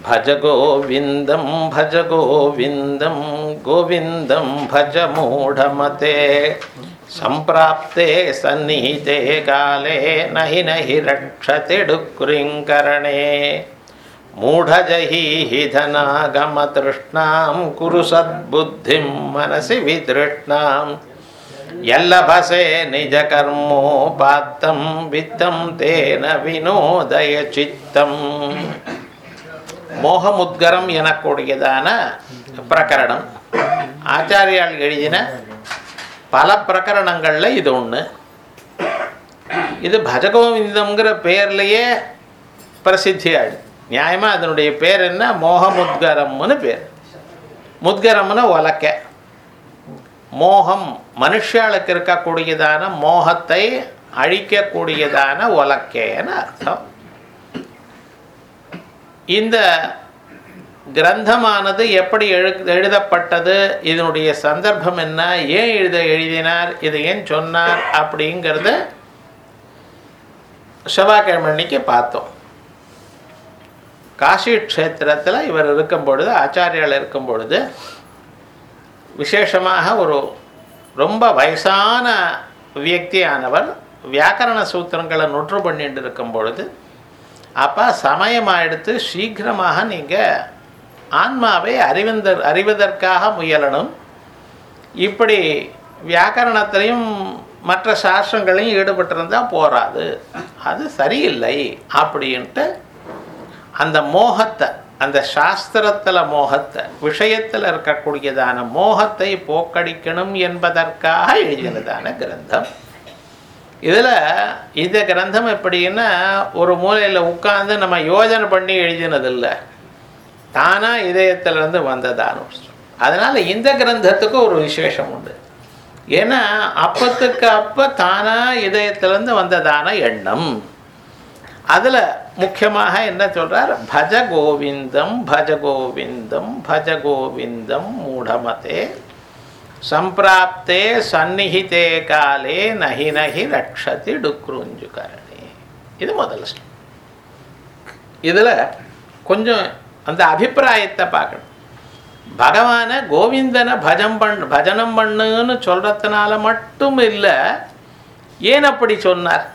భజ గోవిందం భజ గోవిందం గోవిందం భజ మూఢమతే సంప్రాప్తే సన్నిహితే కాలే నహి నహి రక్షతి డుక్రింకరణే మూఢజహీహిధనాగమతృష్ణాం కురు సద్బుద్ధిం మనసి వితృష్ణాం ఎల్లభసే నిజ కర్మోపాత్తం విత్తం తేన వినోదయ சித்தம் மோகமுத்கரம் எனக்கூடியதான பிரகரணம் ஆச்சாரியால் எழுதின பல பிரகரணங்களில் இது ஒன்று இது பஜகோவிந்தம்ங்கிற பேர்லேயே பிரசித்தி ஆயிடுது நியாயமாக அதனுடைய பேர் என்ன மோகமுத்கரம்னு பேர் முத்கரம்னு உலக்க மோகம் மனுஷாளுக்கு இருக்கக்கூடியதான மோகத்தை அழிக்கக்கூடியதான உலக்கேன்னு அர்த்தம் இந்த கிரந்தமானது எப்படி எழு எழுதப்பட்டது இதனுடைய சந்தர்ப்பம் என்ன ஏன் எழுத எழுதினார் இது ஏன் சொன்னார் அப்படிங்கிறத செவ்வாய்க்கிழமை அன்னைக்கு பார்த்தோம் காசி க்ஷேத்திரத்தில் இவர் இருக்கும் பொழுது ஆச்சாரியால் இருக்கும் பொழுது விசேஷமாக ஒரு ரொம்ப வயசான வியக்தியானவர் வியாக்கரண சூத்திரங்களை நொற்று பண்ணிட்டு இருக்கும் பொழுது அப்போ சமயமாயிடுத்து சீக்கிரமாக நீங்கள் ஆன்மாவை அறிவந்த அறிவதற்காக முயலணும் இப்படி வியாக்கரணத்திலையும் மற்ற சாஸ்திரங்களையும் ஈடுபட்டிருந்தால் போராது அது சரியில்லை அப்படின்ட்டு அந்த மோகத்தை அந்த சாஸ்திரத்தில் மோகத்தை விஷயத்தில் இருக்கக்கூடியதான மோகத்தை போக்கடிக்கணும் என்பதற்காக எழுதினதான கிரந்தம் இதில் இந்த கிரந்தம் எப்படின்னா ஒரு மூலையில் உட்கார்ந்து நம்ம யோஜனை பண்ணி எழுதினதில்லை தானாக இதயத்திலேருந்து வந்ததான அதனால் இந்த கிரந்தத்துக்கு ஒரு விசேஷம் உண்டு ஏன்னா அப்பத்துக்கு அப்போ தானாக இதயத்திலேருந்து வந்ததான எண்ணம் அதில் முக்கியமாக என்ன சொல்கிறார் பஜ கோவிந்தம் பஜ கோவிந்தம் பஜ கோவிந்தம் மூடமதே சம்பிராப்தே சந்நிஹிதே காலே நஹி நஹி ரக்ஷதி டுக்ருஞ்சுகரணே இது முதல் ஸ்டெப் இதில் கொஞ்சம் அந்த அபிப்பிராயத்தை பார்க்கணும் பகவானை கோவிந்தனை பஜம் பண் பஜனம் பண்ணுன்னு சொல்கிறதுனால மட்டும் இல்லை ஏன் அப்படி சொன்னார்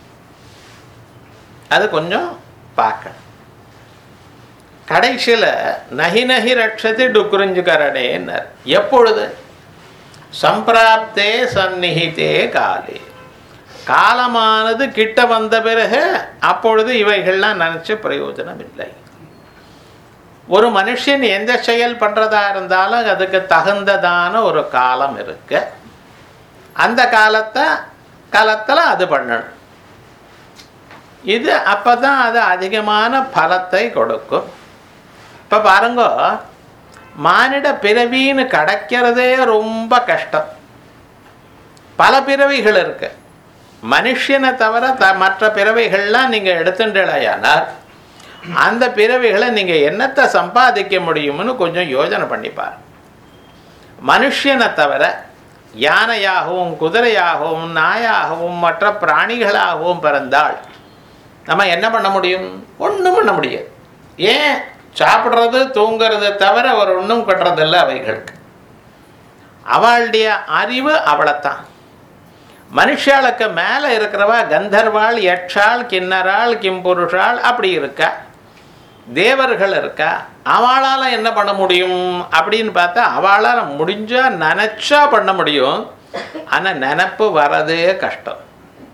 அது கொஞ்சம் பார்க்கணும் கடைசியில் நகி நகி ரட்சதி டுக்குறிஞ்சுக்கரணேன்னார் எப்பொழுது சம்பிராப்தே சந்நிகிதே காலே காலமானது கிட்ட வந்த பிறகு அப்பொழுது இவைகள்லாம் நினச்சி பிரயோஜனம் இல்லை ஒரு மனுஷன் எந்த செயல் பண்ணுறதா இருந்தாலும் அதுக்கு தகுந்ததான ஒரு காலம் இருக்கு அந்த காலத்தை காலத்தில் அது பண்ணணும் இது அப்போ தான் அது அதிகமான பலத்தை கொடுக்கும் இப்போ பாருங்க மானிட பிறவின்னு கிடைக்கிறதே ரொம்ப கஷ்டம் பல பிறவிகள் இருக்கு மனுஷனை தவிர த மற்ற பிறவைகள்லாம் நீங்கள் எடுத்துட்டலையானால் அந்த பிறவிகளை நீங்கள் என்னத்தை சம்பாதிக்க முடியும்னு கொஞ்சம் யோஜனை பண்ணிப்பார் மனுஷனை தவிர யானையாகவும் குதிரையாகவும் நாயாகவும் மற்ற பிராணிகளாகவும் பிறந்தாள் நம்ம என்ன பண்ண முடியும் ஒன்றும் பண்ண முடியாது ஏன் சாப்பிட்றது தூங்கிறது தவிர அவர் ஒன்றும் கட்டுறதில்ல அவைகளுக்கு அவளுடைய அறிவு அவளைத்தான் மனுஷாளுக்கு மேலே இருக்கிறவா கந்தர்வாள் யட்சாள் கிண்ணறாள் கிம்புருஷாள் அப்படி இருக்கா தேவர்கள் இருக்கா அவளால் என்ன பண்ண முடியும் அப்படின்னு பார்த்தா அவளால் முடிஞ்சா நினச்சா பண்ண முடியும் ஆனால் நினப்பு வரதே கஷ்டம்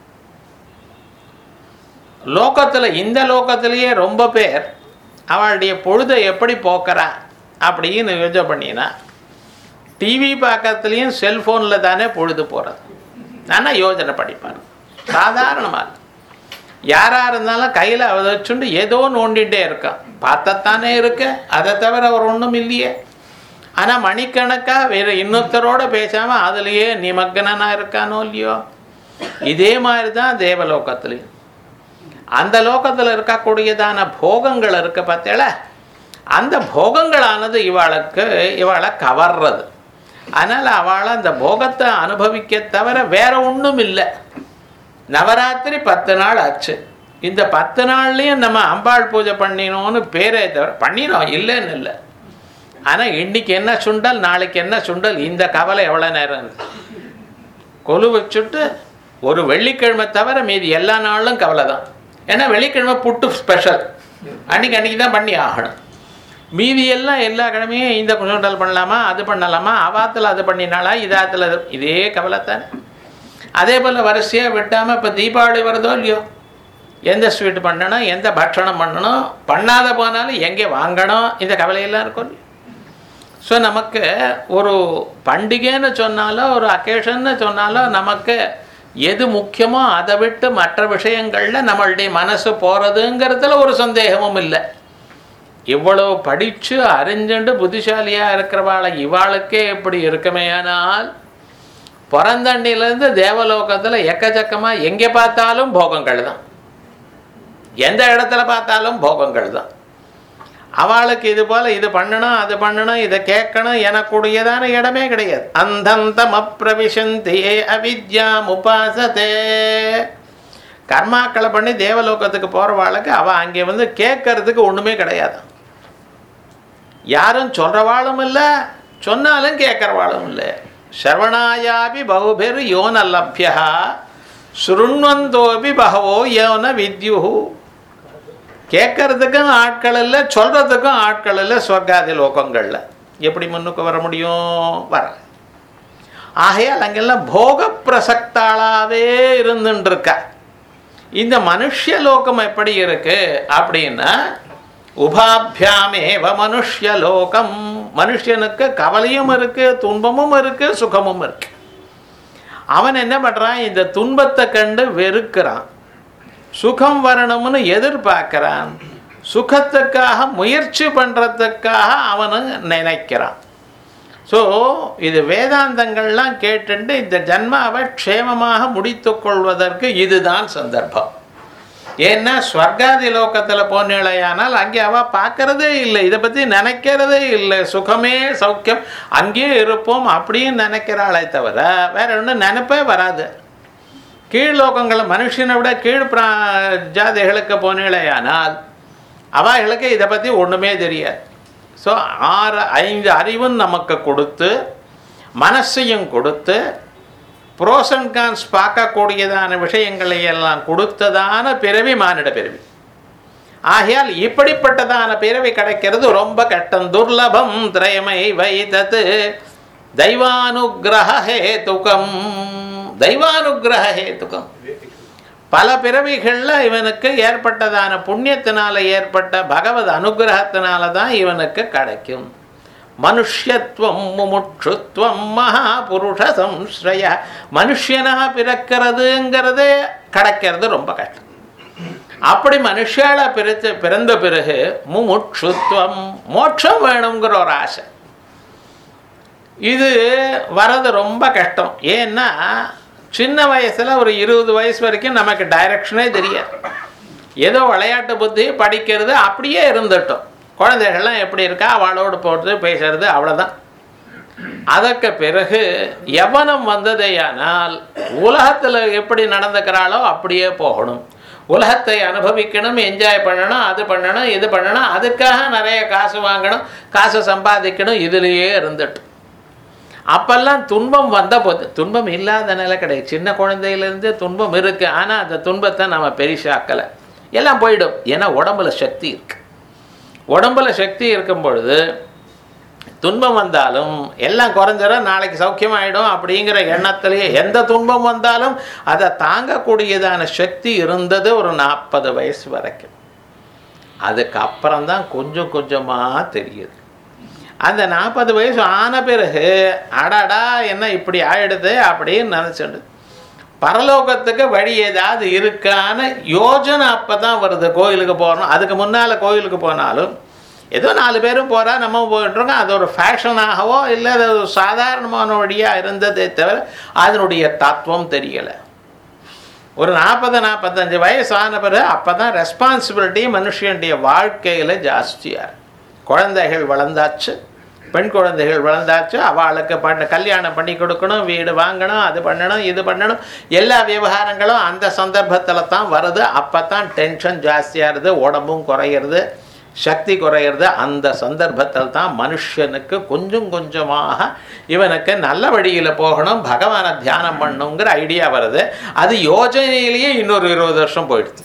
லோகத்தில் இந்த லோகத்திலேயே ரொம்ப பேர் அவளுடைய பொழுதை எப்படி போக்குறா அப்படின்னு யோஜனை பண்ணினா டிவி பார்க்கறதுலேயும் செல்ஃபோனில் தானே பொழுது போகிறது ஆனால் யோஜனை படிப்பார் சாதாரணமாக யாராக இருந்தாலும் கையில் அதை வச்சுண்டு ஏதோ நோண்டிகிட்டே இருக்கான் பார்த்தத்தானே இருக்க அதை தவிர அவர் ஒன்றும் இல்லையே ஆனால் மணிக்கணக்காக வேறு இன்னொருத்தரோட பேசாமல் அதுலேயே நிமக்னனாக இருக்கானோ இல்லையோ இதே மாதிரி தான் தேவலோகத்துலேயும் அந்த லோகத்தில் இருக்கக்கூடியதான போகங்கள் இருக்க பார்த்தேல அந்த போகங்களானது இவாளுக்கு இவாளை கவர்றது அதனால் அவளை அந்த போகத்தை அனுபவிக்க தவிர வேற ஒன்றும் இல்லை நவராத்திரி பத்து நாள் ஆச்சு இந்த பத்து நாள்லேயும் நம்ம அம்பாள் பூஜை பண்ணினோன்னு பேரே தவிர பண்ணினோம் இல்லைன்னு இல்லை ஆனால் இன்னைக்கு என்ன சுண்டல் நாளைக்கு என்ன சுண்டல் இந்த கவலை எவ்வளோ நேரம் இருக்கு கொலு வச்சுட்டு ஒரு வெள்ளிக்கிழமை தவிர மீதி எல்லா நாளும் கவலை தான் ஏன்னா வெள்ளிக்கிழமை புட்டு ஸ்பெஷல் அன்னைக்கு அன்னைக்கு தான் பண்ணி ஆகணும் மீதி எல்லாம் எல்லா கிழமையும் இந்த சுண்டல் பண்ணலாமா அது பண்ணலாமா அவாத்தில் அது பண்ணினாலா இதாத்தில் அது இதே கவலை தானே அதே போல் வரிசையாக விட்டாமல் இப்போ தீபாவளி வருதோ இல்லையோ எந்த ஸ்வீட் பண்ணணும் எந்த பட்சணம் பண்ணணும் பண்ணாத போனாலும் எங்கே வாங்கணும் இந்த கவலையெல்லாம் இருக்கும் இல்லையா ஸோ நமக்கு ஒரு பண்டிகைன்னு சொன்னாலோ ஒரு அக்கேஷன்னு சொன்னாலோ நமக்கு எது முக்கியமோ அதை விட்டு மற்ற விஷயங்களில் நம்மளுடைய மனசு போகிறதுங்கிறதுல ஒரு சந்தேகமும் இல்லை இவ்வளோ படித்து அறிஞ்சுண்டு புத்திசாலியாக இருக்கிறவாளை இவாளுக்கே இப்படி இருக்குமேயானால் பிறந்தண்ணிலேருந்து தேவலோகத்தில் எக்கச்சக்கமாக எங்கே பார்த்தாலும் போகங்கள் தான் எந்த இடத்துல பார்த்தாலும் போகங்கள் தான் அவளுக்கு இது போல இது பண்ணணும் அது பண்ணணும் இதை கேட்கணும் எனக்குடையதான இடமே கிடையாது அந்தந்தம் அப்பிரவிசந்தியே அவித்யாம் உபாசத்தே கர்மாக்களை பண்ணி தேவலோகத்துக்கு போகிறவாளுக்கு அவள் அங்கே வந்து கேட்கறதுக்கு ஒன்றுமே கிடையாது யாரும் சொல்கிறவாளும் இல்லை சொன்னாலும் கேட்குறவாளும் இல்லை சரவணாயாபி பகுபெரு யோன லப்யா சுருண்வந்தோபி பகவோ யோன வித்யுஹு கேட்கறதுக்கும் ஆட்கள் இல்லை சொல்கிறதுக்கும் ஆட்கள் இல்லை சொர்க்காதி லோகங்களில் எப்படி முன்னுக்கு வர முடியும் வர ஆகையால் அங்கெல்லாம் போக பிரசக்தாளாவே இருந்துருக்கா இந்த மனுஷ்ய லோகம் எப்படி இருக்கு அப்படின்னா உபாபியாமேவ மனுஷ்ய லோகம் மனுஷனுக்கு கவலையும் இருக்கு துன்பமும் இருக்கு சுகமும் இருக்கு அவன் என்ன பண்ணுறான் இந்த துன்பத்தை கண்டு வெறுக்கிறான் சுகம் வரணும்னு எதிர்பார்க்கிறான் சுகத்துக்காக முயற்சி பண்ணுறதுக்காக அவனு நினைக்கிறான் ஸோ இது வேதாந்தங்கள்லாம் கேட்டுண்டு இந்த ஜன்மாவை க்ஷேமமாக முடித்து கொள்வதற்கு இதுதான் சந்தர்ப்பம் ஏன்னா ஸ்வர்காதி லோகத்தில் போனேழையானால் அங்கே அவள் பார்க்கறதே இல்லை இதை பற்றி நினைக்கிறதே இல்லை சுகமே சௌக்கியம் அங்கேயே இருப்போம் அப்படின்னு நினைக்கிறாளே தவிர வேற ஒன்றும் நினைப்பே வராது கீழ் லோகங்களை மனுஷனை விட கீழ் பிரா ஜாதிகளுக்கு போனேழையானால் அவைகளுக்கு இதை பற்றி ஒன்றுமே தெரியாது ஸோ ஆறு ஐந்து அறிவும் நமக்கு கொடுத்து மனசையும் கொடுத்து ப்ரோஸ் அண்ட் கான்ஸ் பார்க்கக்கூடியதான விஷயங்களை எல்லாம் கொடுத்ததான பிறவி மானிட பிறவி ஆகையால் இப்படிப்பட்டதான பிறவி கிடைக்கிறது ரொம்ப கட்டம் துர்லபம் திரயமை வைத்தது தெய்வானுகிரக ஹேதுகம் தெய்வானுகிரக ஹேதுகம் பல பிறவிகளில் இவனுக்கு ஏற்பட்டதான புண்ணியத்தினால ஏற்பட்ட பகவத் அனுகிரகத்தினால தான் இவனுக்கு கிடைக்கும் மனுஷ்யத்துவம் முமுட்சுத்துவம் மகாபுருஷ சம்ஸ்ரய மனுஷனாக பிறக்கிறதுங்கிறதே கிடைக்கிறது ரொம்ப கஷ்டம் அப்படி மனுஷால பிறத்து பிறந்த பிறகு முமுட்சுத்துவம் மோட்சம் வேணுங்கிற ஒரு ஆசை இது வர்றது ரொம்ப கஷ்டம் ஏன்னா சின்ன வயசில் ஒரு இருபது வயசு வரைக்கும் நமக்கு டைரக்ஷனே தெரியாது ஏதோ விளையாட்டு புத்தி படிக்கிறது அப்படியே இருந்துட்டோம் குழந்தைகள்லாம் எப்படி இருக்கா அவளோடு போகிறது பேசுறது அவ்வளோதான் அதற்கு பிறகு யவனம் வந்ததேயானால் உலகத்தில் எப்படி நடந்துக்கிறாளோ அப்படியே போகணும் உலகத்தை அனுபவிக்கணும் என்ஜாய் பண்ணணும் அது பண்ணணும் இது பண்ணணும் அதுக்காக நிறைய காசு வாங்கணும் காசு சம்பாதிக்கணும் இதுலேயே இருந்துட்டு அப்பெல்லாம் துன்பம் வந்த போது துன்பம் இல்லாத நிலை கிடையாது சின்ன குழந்தையிலேருந்து துன்பம் இருக்குது ஆனால் அந்த துன்பத்தை நம்ம பெரிசாக்கலை எல்லாம் போயிடும் ஏன்னா உடம்புல சக்தி இருக்கு உடம்புல சக்தி இருக்கும் பொழுது துன்பம் வந்தாலும் எல்லாம் குறைஞ்சிடும் நாளைக்கு சௌக்கியமாயிடும் அப்படிங்கிற எண்ணத்திலேயே எந்த துன்பம் வந்தாலும் அதை தாங்கக்கூடியதான சக்தி இருந்தது ஒரு நாற்பது வயசு வரைக்கும் அதுக்கப்புறம் தான் கொஞ்சம் கொஞ்சமாக தெரியுது அந்த நாற்பது வயசு ஆன பிறகு அடடா என்ன இப்படி ஆயிடுது அப்படின்னு நினச்சிடு பரலோகத்துக்கு வழி ஏதாவது இருக்கான்னு யோஜனை அப்போ தான் வருது கோயிலுக்கு போகணும் அதுக்கு முன்னால் கோயிலுக்கு போனாலும் ஏதோ நாலு பேரும் போகிறா நம்ம போயிட்டுருக்கோம் அது ஒரு ஃபேஷனாகவோ இல்லை அது ஒரு சாதாரணமான வழியாக இருந்ததே தவிர அதனுடைய தத்துவம் தெரியலை ஒரு நாற்பது நாற்பத்தஞ்சு வயசு ஆன பிறகு அப்போ தான் ரெஸ்பான்சிபிலிட்டி மனுஷனுடைய வாழ்க்கையில் ஜாஸ்தியாக குழந்தைகள் வளர்ந்தாச்சு பெண் குழந்தைகள் வளர்ந்தாச்சு அவளுக்கு பண்ண கல்யாணம் பண்ணி கொடுக்கணும் வீடு வாங்கணும் அது பண்ணணும் இது பண்ணணும் எல்லா விவகாரங்களும் அந்த சந்தர்ப்பத்தில் தான் வருது அப்போ தான் டென்ஷன் ஜாஸ்தியாகிறது உடம்பும் குறையிறது சக்தி குறையிறது அந்த சந்தர்ப்பத்தில் தான் மனுஷனுக்கு கொஞ்சம் கொஞ்சமாக இவனுக்கு நல்ல வழியில் போகணும் பகவானை தியானம் பண்ணணுங்கிற ஐடியா வருது அது யோஜனையிலேயே இன்னொரு இருபது வருஷம் போயிடுது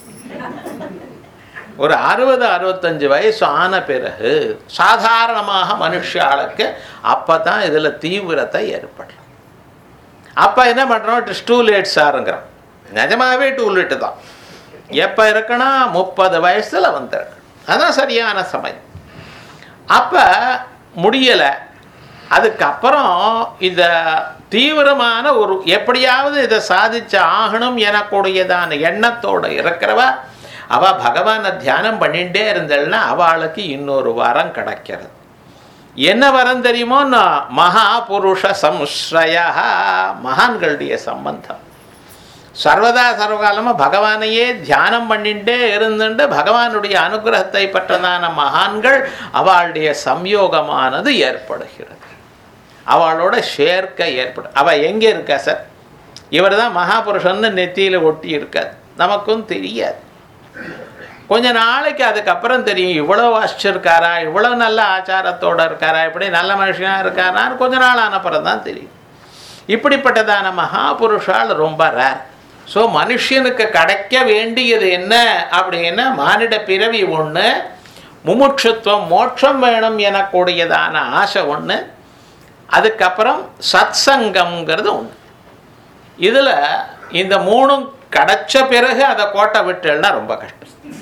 ஒரு அறுபது அறுபத்தஞ்சு வயசு ஆன பிறகு சாதாரணமாக மனுஷாளுக்கு அப்போ தான் இதில் தீவிரத்தை ஏற்படும் அப்போ என்ன பண்ணுறோம் டூ லேட் சாருங்கிறோம் நிஜமாகவே டூ லேட்டு தான் எப்போ இருக்குன்னா முப்பது வயசில் வந்துருக்கு அதான் சரியான சமயம் அப்போ முடியலை அதுக்கப்புறம் இந்த தீவிரமான ஒரு எப்படியாவது இதை சாதிச்சு ஆகணும் எனக்கூடியதான எண்ணத்தோடு இருக்கிறவ அவ பகவானை தியானம் பண்ணிகிட்டே இருந்தல்னா அவளுக்கு இன்னொரு வரம் கிடைக்கிறது என்ன வரம் தெரியுமோ மகா புருஷ சம்ஸ்ரய மகான்களுடைய சம்பந்தம் சர்வதா சர்வகாலமாக பகவானையே தியானம் பண்ணிட்டே இருந்துட்டு பகவானுடைய அனுகிரகத்தை பெற்றதான மகான்கள் அவளுடைய சம்யோகமானது ஏற்படுகிறது அவளோட சேர்க்கை ஏற்படும் அவள் எங்கே இருக்கா சார் இவர் தான் மகாபுருஷன்னு நெத்தியில் ஒட்டி இருக்காது நமக்கும் தெரியாது கொஞ்ச நாளைக்கு அதுக்கப்புறம் தெரியும் இவ்வளோ வாசிச்சிருக்காரா இவ்வளோ நல்ல ஆச்சாரத்தோடு இருக்காரா இப்படி நல்ல மனுஷனாக இருக்காரான்னு கொஞ்ச நாள் ஆனப்புறம் தான் தெரியும் இப்படிப்பட்டதான மகாபுருஷால் ரொம்ப ரேர் ஸோ மனுஷனுக்கு கிடைக்க வேண்டியது என்ன அப்படின்னா மானிட பிறவி ஒன்று முமுட்சுத்துவம் மோட்சம் வேணும் எனக்கூடியதான ஆசை ஒன்று அதுக்கப்புறம் சத்சங்கம்ங்கிறது ஒன்று இதில் இந்த மூணும் கிடைச்ச பிறகு அதை கோட்டை விட்டுனா ரொம்ப கஷ்டம்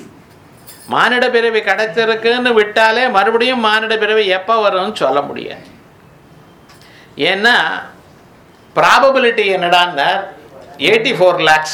மானிட பிறவி கிடைச்சிருக்குன்னு விட்டாலே மறுபடியும் மானிட பிறவி எப்போ வரும்னு சொல்ல முடியாது ஏன்னா ப்ராபபிலிட்டி என்னடான்னா எயிட்டி ஃபோர் லேக்ஸ்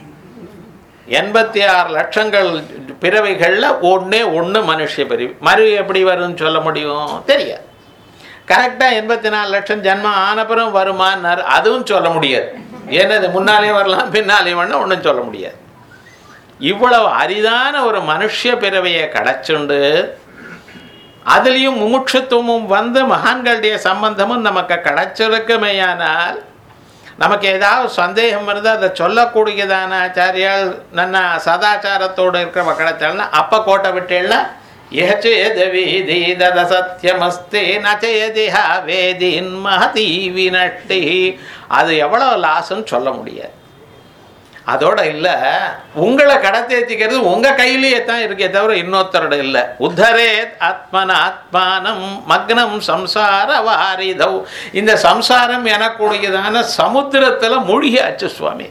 எண்பத்தி ஆறு லட்சங்கள் பிறவைகளில் ஒன்றே ஒன்று மனுஷ பிறவி மறு எப்படி வரும்னு சொல்ல முடியும் தெரியாது கரெக்டாக எண்பத்தி நாலு லட்சம் ஜென்மம் ஆனப்புறம் வருமானார் அதுவும் சொல்ல முடியாது என்னது முன்னாலே வரலாம் பின்னாலே வேணால் ஒன்றும் சொல்ல முடியாது இவ்வளவு அரிதான ஒரு மனுஷ பிறவையை கிடச்சுண்டு அதுலேயும் முமுட்சத்துவமும் வந்து மகான்களுடைய சம்பந்தமும் நமக்கு கிடைச்சிருக்குமேயானால் நமக்கு ஏதாவது சந்தேகம் இருந்தால் அதை சொல்லக்கூடியதான ஆச்சாரியால் நன்ன சதாச்சாரத்தோடு இருக்கிறவ கிடைச்சால்னா அப்போ கோட்டை விட்டேன்னா யச்சேத வீதி தத சத்தியமஸ்தே நச்சேதிஹா வேதின் மகதி வினட்டி அது எவ்வளோ லாஸ்ன்னு சொல்ல முடியாது அதோட இல்லை உங்களை கடத்தேற்றிக்கிறது உங்கள் கையிலேயே தான் இருக்கே தவிர இன்னொருத்தரோட இல்லை உத்தரே ஆத்மன ஆத்மானம் மக்னம் சம்சார வாரிதவ் இந்த சம்சாரம் எனக்கூடியதான சமுத்திரத்தில் மூழ்கியாச்சு சுவாமி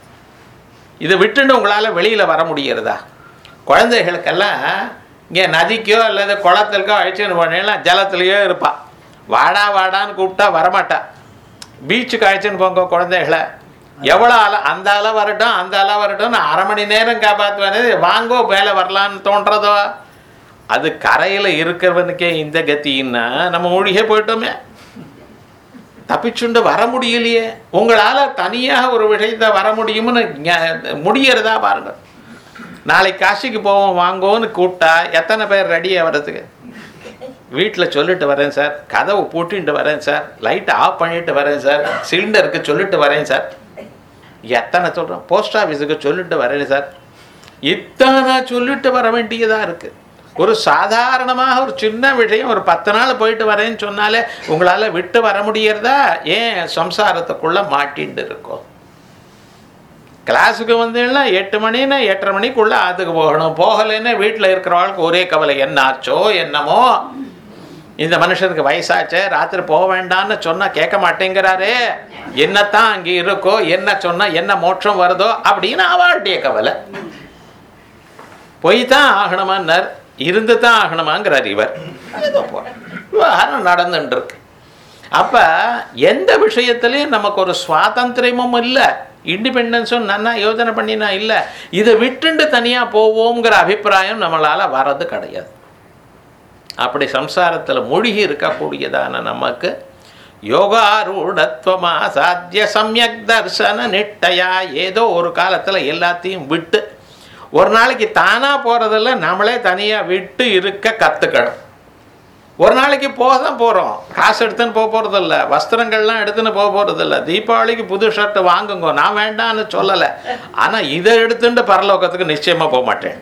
இதை விட்டுட்டு உங்களால் வெளியில் வர முடிகிறதா குழந்தைகளுக்கெல்லாம் இங்கே நதிக்கோ அல்லது குளத்திற்கோ அழைச்சின்னு போனேன்னா ஜலத்துலேயோ இருப்பாள் வாடா வாடான்னு கூப்பிட்டா வரமாட்டா பீச்சுக்கு அழைச்சின்னு போங்க குழந்தைகளை எவ்வளோ அல அந்த அலை வரட்டும் அந்த அலை வரட்டும் அரை மணி நேரம் காப்பாற்றுவானே வாங்கோ மேலே வரலான்னு தோன்றதோ அது கரையில் இருக்கிறவனுக்கே இந்த கத்தின்னா நம்ம மூழ்கியே போயிட்டோமே தப்பிச்சுண்டு வர முடியலையே உங்களால் தனியாக ஒரு விஷயத்தை வர முடியும்னு முடியறதா பாருங்க நாளைக்கு காசிக்கு போவோம் வாங்கோன்னு கூப்பிட்டா எத்தனை பேர் ரெடியாக வர்றதுக்கு வீட்டில் சொல்லிட்டு வரேன் சார் கதவை பூட்டிட்டு வரேன் சார் லைட்டை ஆஃப் பண்ணிட்டு வரேன் சார் சிலிண்டருக்கு சொல்லிட்டு வரேன் சார் எத்தனை சொல்கிறோம் போஸ்ட் ஆஃபீஸுக்கு சொல்லிட்டு வரேன் சார் இத்தனை சொல்லிட்டு வர வேண்டியதாக இருக்குது ஒரு சாதாரணமாக ஒரு சின்ன விஷயம் ஒரு பத்து நாள் போயிட்டு வரேன்னு சொன்னாலே உங்களால் விட்டு வர முடியறதா ஏன் சம்சாரத்துக்குள்ளே மாட்டின்னு இருக்கோம் கிளாஸுக்கு வந்தீங்கன்னா எட்டு மணின்னா எட்டரை மணிக்குள்ளே ஆற்றுக்கு போகணும் போகலைன்னா வீட்டில் இருக்கிறவங்களுக்கு ஒரே கவலை என்னாச்சோ என்னமோ இந்த மனுஷனுக்கு வயசாச்சே ராத்திரி போக வேண்டாம்னு சொன்னால் கேட்க மாட்டேங்கிறாரே என்னத்தான் அங்கே இருக்கோ என்ன சொன்னால் என்ன மோட்சம் வருதோ அப்படின்னு அவளுடைய கவலை போய் தான் ஆகணுமான்னார் இருந்து தான் ஆகணுமாங்கிறார் இவர் ஏதோ போ விவகாரம் நடந்துட்டு இருக்கு அப்போ எந்த விஷயத்துலையும் நமக்கு ஒரு சுவாதந்திரமும் இல்லை இண்டிபெண்டன்ஸும் நன்னா யோசனை பண்ணினா இல்லை இதை விட்டுண்டு தனியாக போவோங்கிற அபிப்பிராயம் நம்மளால் வர்றது கிடையாது அப்படி சம்சாரத்தில் மூழ்கி இருக்கக்கூடியதான நமக்கு யோகாரூடத்வமா சாத்திய சமயக் தர்சன நிட்டையா ஏதோ ஒரு காலத்தில் எல்லாத்தையும் விட்டு ஒரு நாளைக்கு தானாக போகிறதில்ல நம்மளே தனியாக விட்டு இருக்க கற்றுக்கணும் ஒரு நாளைக்கு போக தான் போகிறோம் காசு எடுத்துன்னு போக போகிறதில்ல வஸ்திரங்கள்லாம் எடுத்துன்னு போக போகிறதில்ல தீபாவளிக்கு புது ஷர்ட் வாங்குங்க நான் வேண்டாம்னு சொல்லலை ஆனால் இதை எடுத்துட்டு பரலோகத்துக்கு நிச்சயமாக போக மாட்டேன்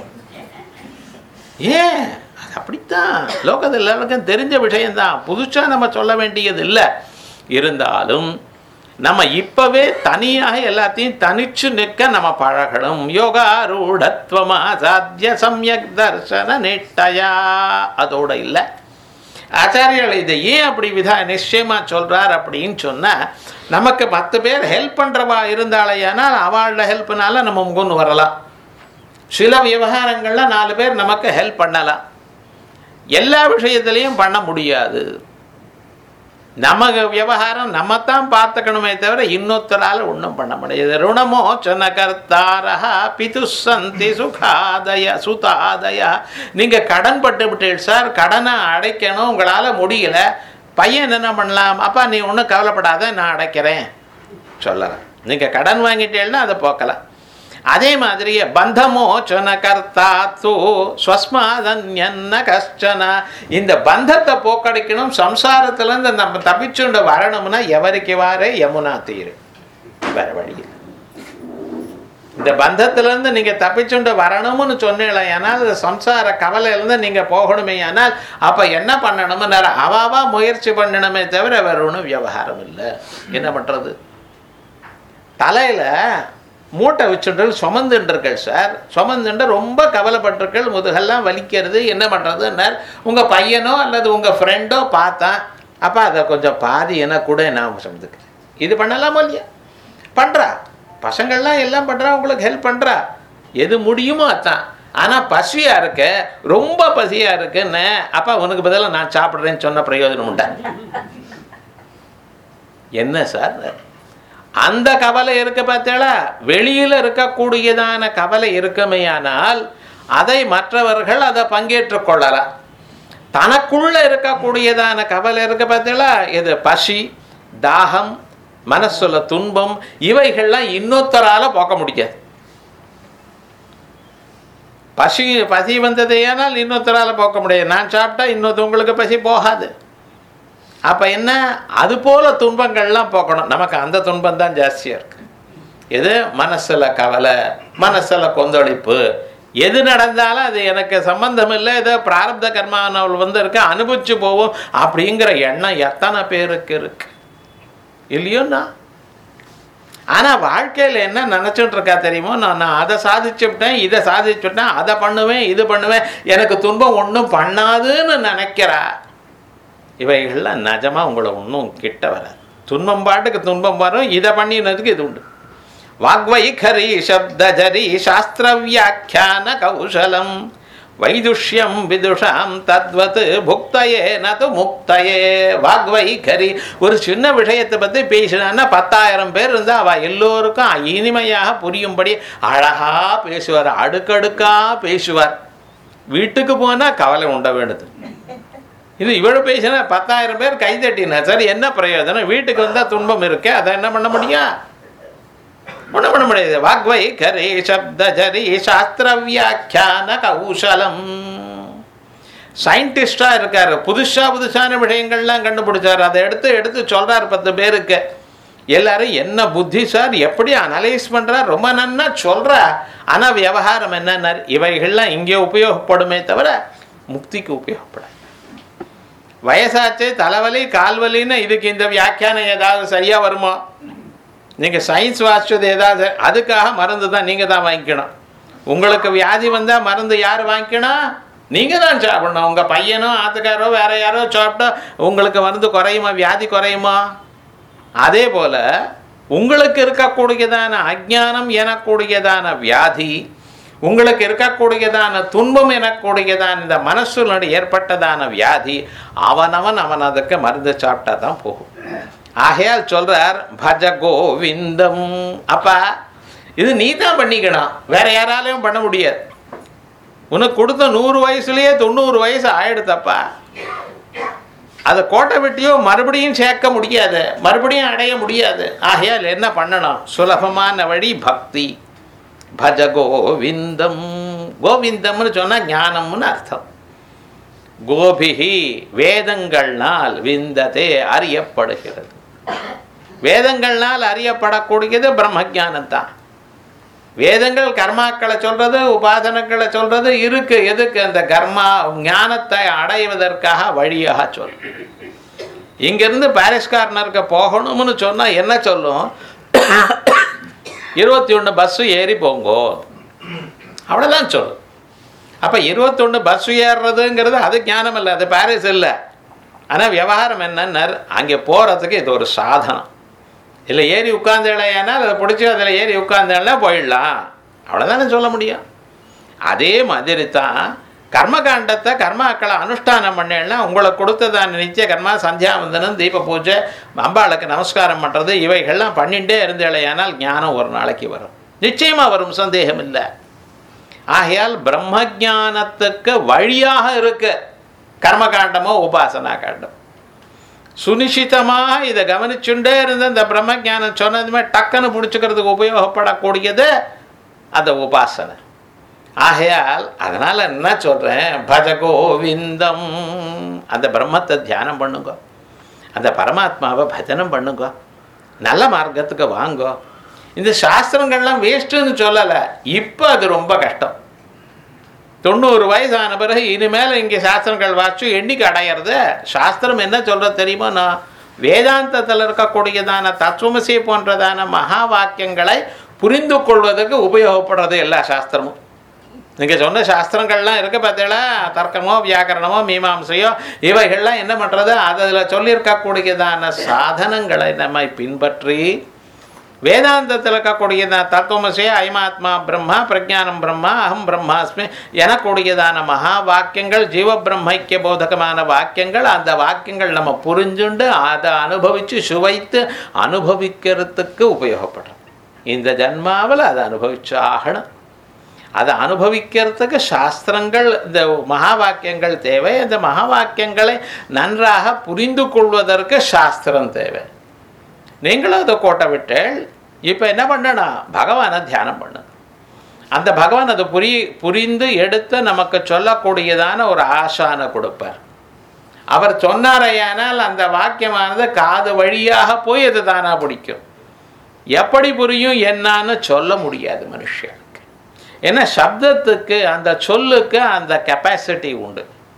ஏன் அது அப்படித்தான் லோகத்தில் எல்லாருக்கும் தெரிஞ்ச விஷயம்தான் புதுசாக நம்ம சொல்ல வேண்டியது இல்லை இருந்தாலும் நம்ம இப்பவே தனியாக எல்லாத்தையும் தனிச்சு நிற்க நம்ம பழகணும் யோகா ரூಢத்வமா சாத்திய சமயக் தர்சன நிட்டயா அதோட இல்லை ஆச்சாரியர்கள் இதை ஏன் அப்படி விதா நிச்சயமா சொல்றார் அப்படின்னு சொன்னா நமக்கு மற்ற பேர் ஹெல்ப் பண்றவா இருந்தாலேயானால் அவளோட ஹெல்ப்னால நம்ம முகன்னு வரலாம் சில விவகாரங்கள்ல நாலு பேர் நமக்கு ஹெல்ப் பண்ணலாம் எல்லா விஷயத்துலையும் பண்ண முடியாது நமக்கு விவகாரம் நம்ம தான் பார்த்துக்கணுமே தவிர இன்னொருத்தரால் ஒன்றும் பண்ண முடியாது ருணமோச்சன கர்த்தாரா பிதுசந்தி சுகாதய சுதாதய நீங்கள் கடன் பட்டு விட்டீர்கள் சார் கடனை அடைக்கணும் உங்களால் முடியல பையன் என்ன பண்ணலாம் அப்பா நீ ஒன்றும் கவலைப்படாத நான் அடைக்கிறேன் சொல்லலாம் நீங்கள் கடன் வாங்கிட்டேன்னா அதை போக்கலாம் அதே மாதிரியே பந்தமோச்சன கர்த்தாத்து ஸ்வஸ்மாதன்யன்ன கஷ்டன இந்த பந்தத்தை போக்கடிக்கணும் சம்சாரத்திலேருந்து நம்ம தப்பிச்சுண்டு வரணும்னா எவருக்கு வாரே யமுனா தீரு வேற வழி இல்லை. இந்த பந்தத்திலேருந்து நீங்கள் தப்பிச்சுண்டு வரணும்னு சொன்னீங்களே ஆனால் இந்த சம்சார கவலையிலேருந்து நீங்கள் போகணுமே ஆனால் அப்போ என்ன பண்ணணும்னு அவாவா முயற்சி பண்ணணுமே தவிர வேற ஒன்றும் விவகாரம் இல்லை என்ன பண்ணுறது தலையில் மூட்டை வச்சுட்டு சுமந்துன்றீர்கள் சார் சுமந்துட்டு ரொம்ப கவலைப்பட்டிருக்கள் முதுகெல்லாம் வலிக்கிறது என்ன பண்ணுறதுன்னார் உங்கள் பையனோ அல்லது உங்கள் ஃப்ரெண்டோ பார்த்தான் அப்போ அதை கொஞ்சம் பாதி என்ன கூட நான் சுமந்துக்கிறேன் இது பண்ணலாமா இல்லையா பண்ணுறா பசங்கள்லாம் எல்லாம் பண்ணுறா உங்களுக்கு ஹெல்ப் பண்ணுறா எது முடியுமோ அதான் ஆனால் பசியாக இருக்க ரொம்ப பசியாக இருக்குன்னு அப்பா உனக்கு பதிலாக நான் சாப்பிட்றேன்னு சொன்ன பிரயோஜனம் உண்டா என்ன சார் அந்த கவலை இருக்க பார்த்தேளா வெளியில் இருக்கக்கூடியதான கவலை இருக்குமேயானால் அதை மற்றவர்கள் அதை பங்கேற்றுக் கொள்ளலாம் தனக்குள்ள இருக்கக்கூடியதான கவலை இருக்க பார்த்தீங்களா இது பசி தாகம் மனசுல துன்பம் இவைகள்லாம் இன்னொருத்தரால போக்க முடியாது பசி பசி வந்தது ஏனால் இன்னொருத்தரால போக்க முடியாது நான் சாப்பிட்டா இன்னொருத்தவங்களுக்கு பசி போகாது அப்போ என்ன அது போல துன்பங்கள்லாம் போக்கணும் நமக்கு அந்த துன்பம் தான் ஜாஸ்தியாக இருக்கு எது மனசில் கவலை மனசில் கொந்தளிப்பு எது நடந்தாலும் அது எனக்கு சம்பந்தம் இல்லை ஏதோ பிராரப்த கர்மானவள் வந்து இருக்க அனுபவிச்சு போவோம் அப்படிங்கிற எண்ணம் எத்தனை பேருக்கு இருக்கு இல்லையோண்ணா ஆனால் வாழ்க்கையில் என்ன நினச்சிட்டு இருக்கா தெரியுமோ நான் நான் அதை சாதிச்சுவிட்டேன் இதை சாதிச்சுட்டேன் அதை பண்ணுவேன் இது பண்ணுவேன் எனக்கு துன்பம் ஒன்றும் பண்ணாதுன்னு நினைக்கிறா இவைகள்லாம் நிஜமாக உங்களை ஒன்றும் கிட்ட வராது துன்பம் பாட்டுக்கு துன்பம் வரும் இதை பண்ணினதுக்கு இது உண்டு வாக்வைகரி சப்தஜரி சாஸ்திர வியாக்கியான கௌசலம் வைதுஷ்யம் விதுஷாம் தத்வத் புக்தயே நது முக்தயே வாக்வைகரி ஒரு சின்ன விஷயத்தை பற்றி பேசினான்னா பத்தாயிரம் பேர் இருந்தால் அவள் எல்லோருக்கும் இனிமையாக புரியும்படி அழகாக பேசுவார் அடுக்கடுக்காக பேசுவார் வீட்டுக்கு போனால் கவலை உண்ட வேண்டுது இது இவ்வளோ பேசினா பத்தாயிரம் பேர் கைதட்டினா சரி என்ன பிரயோஜனம் வீட்டுக்கு வந்தால் துன்பம் இருக்கே அதை என்ன பண்ண முடியும் ஒன்றும் பண்ண முடியாது வாக்வை கரே சப்த ஜரி சாஸ்திர வியாக்கியான கௌசலம் சயின்டிஸ்டாக இருக்கார் புதுசாக புதுசான விஷயங்கள்லாம் கண்டுபிடிச்சார் அதை எடுத்து எடுத்து சொல்கிறார் பத்து பேருக்கு எல்லாரும் என்ன புத்தி சார் எப்படி அனலைஸ் பண்ணுறார் ரொம்ப நன்னா சொல்கிறா ஆனால் விவகாரம் என்னன்னா இவைகள்லாம் இங்கே உபயோகப்படுமே தவிர முக்திக்கு உபயோகப்படாது வயசாச்சு தலைவலி கால்வலின்னு இதுக்கு இந்த வியாக்கியானம் ஏதாவது சரியாக வருமா நீங்கள் சயின்ஸ் வாசிச்சது ஏதாவது அதுக்காக மருந்து தான் நீங்கள் தான் வாங்கிக்கணும் உங்களுக்கு வியாதி வந்தால் மருந்து யார் வாங்கிக்கணும் நீங்கள் தான் சாப்பிடணும் உங்கள் பையனோ ஆத்துக்காரோ வேற யாரோ சாப்பிட்டா உங்களுக்கு மருந்து குறையுமா வியாதி குறையுமா அதே போல் உங்களுக்கு இருக்கக்கூடியதான அஜ்ஞானம் எனக்கூடியதான வியாதி உங்களுக்கு இருக்கக்கூடியதான துன்பம் எனக்கூடியதான இந்த மனசுனுடைய ஏற்பட்டதான வியாதி அவனவன் அவன் அதுக்கு மருந்து சாப்பிட்டா தான் போகும் ஆகையால் சொல்றார் பஜ கோவிந்தம் அப்பா இது நீ தான் பண்ணிக்கணும் வேற யாராலையும் பண்ண முடியாது உனக்கு கொடுத்த நூறு வயசுலயே தொண்ணூறு வயசு ஆயிடுத்தப்பா அதை கோட்டை வெட்டியோ மறுபடியும் சேர்க்க முடியாது மறுபடியும் அடைய முடியாது ஆகையால் என்ன பண்ணணும் சுலபமான வழி பக்தி பஜ கோவிந்தம் கோவிந்தம்னு சொன்னால் ஞானம்னு அர்த்தம் கோபிகி வேதங்கள்னால் விந்ததே அறியப்படுகிறது வேதங்கள்னால் அறியப்படக்கூடியது பிரம்மஜானம் தான் வேதங்கள் கர்மாக்களை சொல்றது உபாசனங்களை சொல்றது இருக்கு எதுக்கு அந்த கர்மா ஞானத்தை அடைவதற்காக வழியாக சொல்லும் இங்கிருந்து பாரிஸ் கார்னருக்கு போகணும்னு சொன்னா என்ன சொல்லும் இருபத்தி ஒன்று பஸ்ஸு ஏறி போங்கோ அவ்வளோதான் சொல்லும் அப்போ இருபத்தொன்று பஸ் ஏறுறதுங்கிறது அது ஞானம் இல்லை அது பாரிஸ் இல்லை ஆனால் விவகாரம் என்னன்னா அங்கே போகிறதுக்கு இது ஒரு சாதனம் இல்லை ஏறி உட்கார்ந்தேனால் அதை பிடிச்சி அதில் ஏறி உட்கார்ந்தேன்னா போயிடலாம் அவ்வளோதானே சொல்ல முடியும் அதே மாதிரி தான் கர்மகாண்டத்தை கர்மாக்களை அனுஷ்டானம் பண்ணேன்னா உங்களுக்கு கொடுத்ததான நித்திய கர்மா சந்தியாவந்தனம் தீப பூஜை அம்பாளுக்கு நமஸ்காரம் பண்ணுறது இவைகள்லாம் பண்ணிகிட்டே இருந்தேலையானால் ஞானம் ஒரு நாளைக்கு வரும் நிச்சயமாக வரும் சந்தேகம் இல்லை ஆகையால் பிரம்ம ஞானத்துக்கு வழியாக இருக்கு கர்மகாண்டமோ உபாசனா காண்டம் சுனிஷிதமாக இதை கவனிச்சுட்டே இருந்த இந்த பிரம்ம ஞானம் சொன்னதுமே டக்குன்னு பிடிச்சிக்கிறதுக்கு உபயோகப்படக்கூடியது அந்த உபாசனை ஆகையால் அதனால் என்ன சொல்கிறேன் பஜ கோவிந்தம் அந்த பிரம்மத்தை தியானம் பண்ணுங்க அந்த பரமாத்மாவை பஜனம் பண்ணுங்க நல்ல மார்க்கத்துக்கு வாங்கோ இந்த சாஸ்திரங்கள்லாம் வேஸ்ட்டுன்னு சொல்லலை இப்போ அது ரொம்ப கஷ்டம் தொண்ணூறு வயசான பிறகு இனிமேல் இங்கே சாஸ்திரங்கள் வாச்சு எண்ணிக்கை அடையிறது சாஸ்திரம் என்ன சொல்கிறது தெரியுமா நான் வேதாந்தத்தில் இருக்கக்கூடியதான தத்துவமசி போன்றதான மகா வாக்கியங்களை புரிந்து கொள்வதற்கு உபயோகப்படுறது எல்லா சாஸ்திரமும் நீங்கள் சொன்ன சாஸ்திரங்கள்லாம் இருக்க பார்த்தீங்களா தர்க்கமோ வியாக்கரணமோ மீமாம்சையோ இவைகள்லாம் என்ன பண்ணுறது அதில் சொல்லியிருக்கக்கூடியதான சாதனங்களை நம்ம பின்பற்றி வேதாந்தத்தில் இருக்கக்கூடியதான தத்துவமசே அயமாத்மா பிரம்மா பிரஜானம் பிரம்மா அகம் பிரம்மாஸ்மி எனக்கூடியதான மகா வாக்கியங்கள் ஜீவ பிரம்மைக்கிய போதகமான வாக்கியங்கள் அந்த வாக்கியங்கள் நம்ம புரிஞ்சுண்டு அதை அனுபவித்து சுவைத்து அனுபவிக்கிறதுக்கு உபயோகப்படும் இந்த ஜன்மாவில் அதை அனுபவிச்சு ஆகணும் அதை அனுபவிக்கிறதுக்கு சாஸ்திரங்கள் இந்த மகா வாக்கியங்கள் தேவை அந்த மகா வாக்கியங்களை நன்றாக புரிந்து கொள்வதற்கு சாஸ்திரம் தேவை நீங்களும் அதை கோட்டை விட்டு இப்போ என்ன பண்ணணும் பகவானை தியானம் பண்ணு அந்த பகவான் அதை புரி புரிந்து எடுத்து நமக்கு சொல்லக்கூடியதான ஒரு ஆசானை கொடுப்பார் அவர் சொன்னாரையானால் அந்த வாக்கியமானது காது வழியாக போய் அது தானாக பிடிக்கும் எப்படி புரியும் என்னான்னு சொல்ல முடியாது மனுஷனுக்கு ஏன்னா சப்தத்துக்கு அந்த சொல்லுக்கு அந்த கெப்பாசிட்டி உண்டு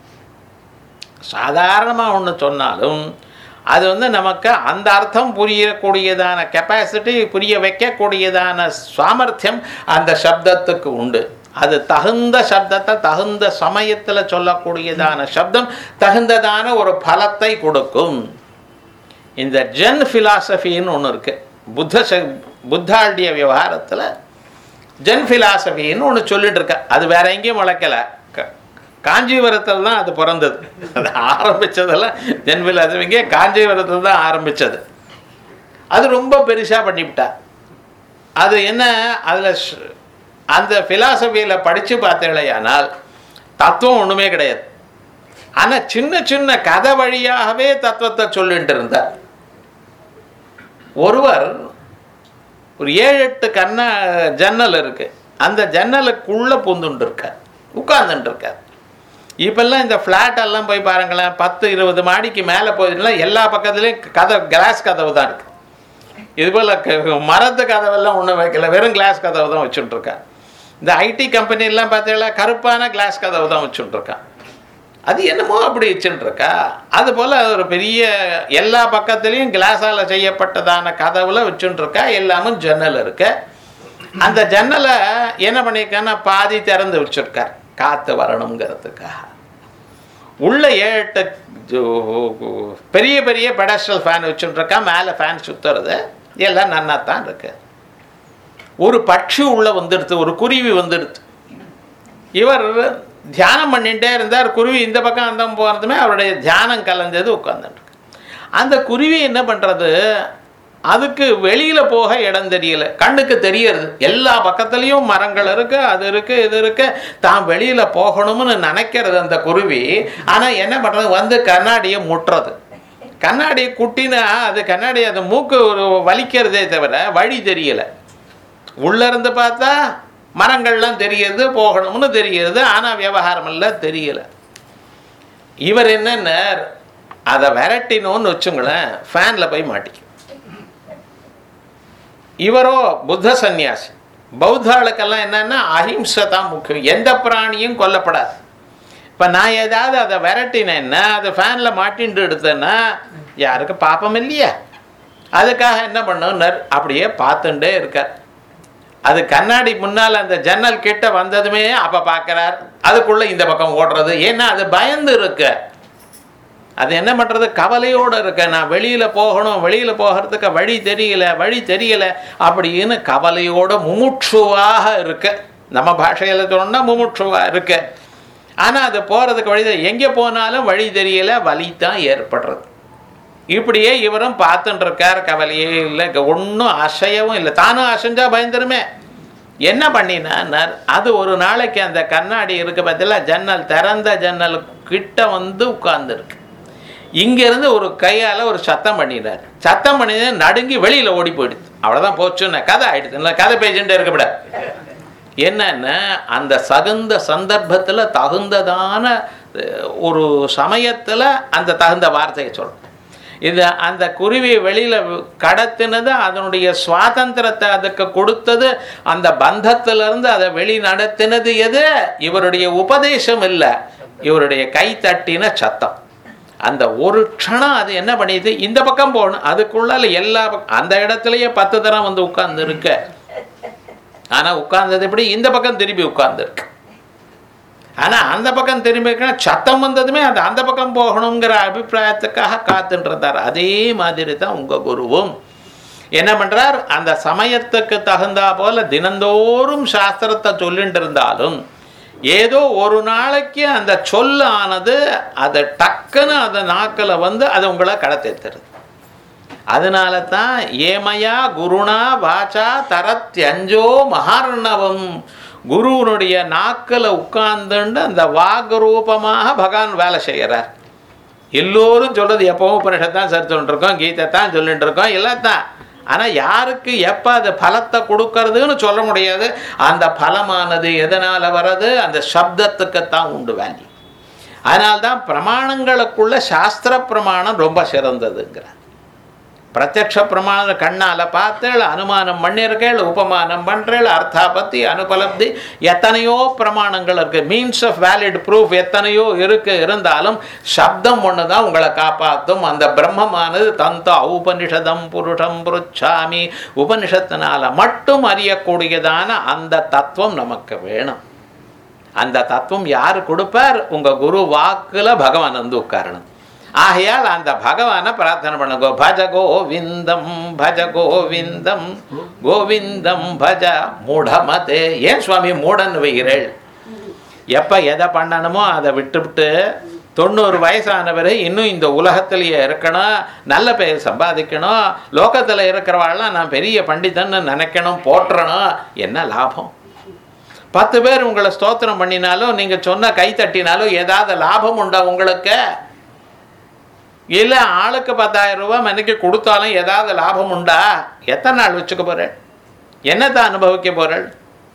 சாதாரணமாக ஒன்று சொன்னாலும் அது வந்து நமக்கு அந்த அர்த்தம் புரியக்கூடியதான கெப்பாசிட்டி புரிய வைக்கக்கூடியதான சாமர்த்தியம் அந்த சப்தத்துக்கு உண்டு அது தகுந்த சப்தத்தை தகுந்த சமயத்தில் சொல்லக்கூடியதான சப்தம் தகுந்ததான ஒரு பலத்தை கொடுக்கும் இந்த ஜென் ஃபிலாசபின்னு ஒன்று இருக்குது புத்த ச புத்தாளுடைய விவகாரத்தில் ஜென் ஃபிலாசபின்னு ஒன்று சொல்லிட்டு இருக்க அது வேற எங்கேயும் முளைக்கலை காஞ்சிபுரத்தில் தான் அது பிறந்தது அது ஆரம்பித்ததெல்லாம் ஜென் ஃபிலாசபிங்கே காஞ்சிபுரத்தில் தான் ஆரம்பித்தது அது ரொம்ப பெருசாக பண்ணிவிட்டா அது என்ன அதில் அந்த ஃபிலாசபியில் படித்து பார்த்தீங்களேயானால் தத்துவம் ஒன்றுமே கிடையாது ஆனால் சின்ன சின்ன கதை வழியாகவே தத்துவத்தை சொல்லிட்டு இருந்தார் ஒருவர் ஒரு ஏழு எட்டு கண்ண ஜன்னல் இருக்கு அந்த ஜன்னலுக்குள்ளே பூந்துட்டு இருக்கார் உட்கார்ந்துட்டு இருக்கார் இப்பெல்லாம் இந்த ஃப்ளாட் எல்லாம் போய் பாருங்களேன் பத்து இருபது மாடிக்கு மேலே போயிருந்தா எல்லா பக்கத்துலேயும் கதை கிளாஸ் கதவு தான் இருக்கு இது போல் மரத்து கதவெல்லாம் ஒன்றும் வைக்கல வெறும் கிளாஸ் கதவு தான் வச்சுட்டுருக்கான் இந்த ஐடி கம்பெனிலாம் பார்த்தீங்களா கருப்பான கிளாஸ் கதவு தான் வச்சுட்டுருக்கான் அது என்னமோ அப்படி வச்சுட்டுருக்கா அது போல் ஒரு பெரிய எல்லா பக்கத்துலேயும் கிளாஸால் செய்யப்பட்டதான கதவுல வச்சுட்டுருக்கா எல்லாமும் ஜன்னல் இருக்கு அந்த ஜன்னலை என்ன பண்ணியிருக்கான்னா பாதி திறந்து வச்சுருக்கார் காற்று வரணுங்கிறதுக்காக உள்ள ஏழு எட்டு பெரிய பெரிய பெடஸ்டல் ஃபேன் வச்சுட்டுருக்கா மேலே ஃபேன் சுற்றுறது எல்லாம் நன்னா தான் இருக்கு ஒரு பட்சி உள்ள வந்துடுது ஒரு குருவி வந்துடுது இவர் தியானம் பண்ணிகிட்டே இருந்தார் குருவி இந்த பக்கம் அந்த போகிறதுமே அவருடைய தியானம் கலைஞ்சது உட்காந்துட்டு அந்த குருவி என்ன பண்ணுறது அதுக்கு வெளியில் போக இடம் தெரியல கண்ணுக்கு தெரியறது எல்லா பக்கத்துலேயும் மரங்கள் இருக்கு அது இருக்கு இது இருக்கு தான் வெளியில் போகணும்னு நினைக்கிறது அந்த குருவி ஆனால் என்ன பண்ணுறது வந்து கண்ணாடியை முட்டுறது கண்ணாடி குட்டினா அது கண்ணாடி அது மூக்கு ஒரு வலிக்கிறதே தவிர வழி தெரியல உள்ள இருந்து பார்த்தா மரங்கள்லாம் தெரியுது போகணும்னு தெரியுது ஆனால் விவகாரம் எல்லாம் தெரியல இவர் என்னென்ன அதை விரட்டினோன்னு வச்சுங்களேன் ஃபேனில் போய் மாட்டிக்கும் இவரோ புத்த சந்நியாசி பௌத்தாளுக்கெல்லாம் என்னன்னா அஹிம்சை தான் முக்கியம் எந்த பிராணியும் கொல்லப்படாது இப்போ நான் ஏதாவது அதை விரட்டினேன்னா அதை ஃபேனில் மாட்டின்ட்டு எடுத்தேன்னா யாருக்கு பாப்பம் இல்லையா அதுக்காக என்ன பண்ணணும்னர் அப்படியே பார்த்துட்டே இருக்கார் அது கண்ணாடி முன்னால் அந்த ஜன்னல் கிட்ட வந்ததுமே அப்போ பார்க்குறார் அதுக்குள்ளே இந்த பக்கம் ஓடுறது ஏன்னா அது பயந்து இருக்கு அது என்ன பண்ணுறது கவலையோடு இருக்க நான் வெளியில் போகணும் வெளியில் போகிறதுக்கு வழி தெரியல வழி தெரியல அப்படின்னு கவலையோட முமுட்சுவாக இருக்கு நம்ம பாஷையில் சொன்னா முமுட்சுவாக இருக்கு ஆனால் அது போகிறதுக்கு வழி தெ- எங்கே போனாலும் வழி தெரியல வலி தான் ஏற்படுறது இப்படியே இவரும் பார்த்துட்டு இருக்கார் கவலையே இல்லை ஒன்றும் அசையவும் இல்லை தானும் அசைஞ்சா பயந்துருமே என்ன பண்ணினார் அது ஒரு நாளைக்கு அந்த கண்ணாடி இருக்க பத்தில ஜன்னல் திறந்த ஜன்னல் கிட்ட வந்து உட்கார்ந்துருக்கு இங்கேருந்து ஒரு கையால் ஒரு சத்தம் பண்ணினார் சத்தம் பண்ணி நடுங்கி வெளியில் ஓடி போயிடுது அவ்வளோதான் போச்சுன்னு கதை ஆயிடுது இல்லை கதை பேசிட்டு இருக்கக்கூடாது என்னன்னா அந்த சகுந்த சந்தர்ப்பத்தில் தகுந்ததான அஹ், ஒரு சமயத்தில் அந்த தகுந்த வார்த்தையை சொல்லணும் இது அந்த குருவி வெளியில் கடத்தினது அதனுடைய சுவாதந்திரத்தை அதுக்கு கொடுத்தது அந்த பந்தத்திலிருந்து அதை வெளி நடத்தினது எது இவருடைய உபதேசம் இல்லை இவருடைய கை தட்டின சத்தம் அந்த ஒரு க்ஷணம் அது என்ன பண்ணிது இந்த பக்கம் போகணும் அதுக்குள்ளால எல்லா பக்கம் அந்த இடத்துலயே பத்து தரம் வந்து உட்கார்ந்து இருக்க ஆனா உட்கார்ந்தது எப்படி இந்த பக்கம் திரும்பி உட்கார்ந்துருக்கு ஆனா அந்த பக்கம் திரும்பி இருக்கணும் சத்தம் வந்ததுமே அது அந்த பக்கம் போகணுங்கிற அபிப்பிராயத்துக்காக காத்துட்டு இருந்தார் அதே மாதிரி தான் உங்க குருவும் என்ன பண்றார் அந்த சமயத்துக்கு தகுந்தா போல தினந்தோறும் சாஸ்திரத்தை சொல்லிட்டு இருந்தாலும் ஏதோ ஒரு நாளைக்கு அந்த சொல் ஆனது அதை டக்குன்னு அந்த நாக்கில் வந்து அது உங்களை கடத்தேத்துறது அதனால தான் ஏமயா குருணா வாச்சா தரத்யஞ்சோ மகார்ணவம் குருவனுடைய நாக்கில் உட்கார்ந்துண்டு அந்த வாக்கு ரூபமாக பகவான் வேலை செய்கிறார் எல்லோரும் சொல்றது எப்பவும் உபனிஷத் தான் சரி சொல்லிட்டு இருக்கோம் கீதை தான் சொல்லிட்டு இருக்கோம் எல்லாம் தான் ஆனால் யாருக்கு எப்போ அது பலத்தை கொடுக்கறதுன்னு சொல்ல முடியாது அந்த பலமானது எதனால் வர்றது அந்த சப்தத்துக்குத்தான் உண்டு வேல்யூ அதனால்தான் பிரமாணங்களுக்குள்ள சாஸ்திர பிரமாணம் ரொம்ப சிறந்ததுங்கிறார் பிரத்யக்ஷ பிரமாண கண்ணால் பார்த்தேள் அனுமானம் பண்ணியிருக்கேள் உபமானம் பண்ணுறேள் அர்த்தாபத்தி அனுபலப்தி எத்தனையோ பிரமாணங்கள் இருக்கு மீன்ஸ் ஆஃப் வேலிட் ப்ரூஃப் எத்தனையோ இருக்கு இருந்தாலும் சப்தம் ஒன்று தான் உங்களை காப்பாற்றும் அந்த பிரம்மமானது தந்த உபனிஷதம் புருஷம் புருச்சாமி உபனிஷத்தினால மட்டும் அறியக்கூடியதான அந்த தத்துவம் நமக்கு வேணும் அந்த தத்துவம் யார் கொடுப்பார் உங்க குரு வாக்குல பகவான் வந்து உட்காரணும் ஆகையால் அந்த பகவானை பிரார்த்தனை பண்ணுங்க பஜ கோவிந்தம் பஜ கோவிந்தம் கோவிந்தம் பஜ மூடமதே ஏன் சுவாமி மூடன் வைகிறேள் எப்போ எதை பண்ணணுமோ அதை விட்டுவிட்டு தொண்ணூறு வயசானவர் இன்னும் இந்த உலகத்திலேயே இருக்கணும் நல்ல பேர் சம்பாதிக்கணும் லோகத்தில் இருக்கிறவாள்லாம் நான் பெரிய பண்டிதன்னு நினைக்கணும் போற்றணும் என்ன லாபம் பத்து பேர் உங்களை ஸ்தோத்திரம் பண்ணினாலும் நீங்கள் சொன்ன கை தட்டினாலும் ஏதாவது லாபம் உண்டா உங்களுக்கு இல்லை ஆளுக்கு பத்தாயிரம் ரூபாய் மணிக்கு கொடுத்தாலும் ஏதாவது லாபம் உண்டா எத்தனை நாள் வச்சுக்க போகிறேன் என்னத்தை அனுபவிக்க போகிறேன்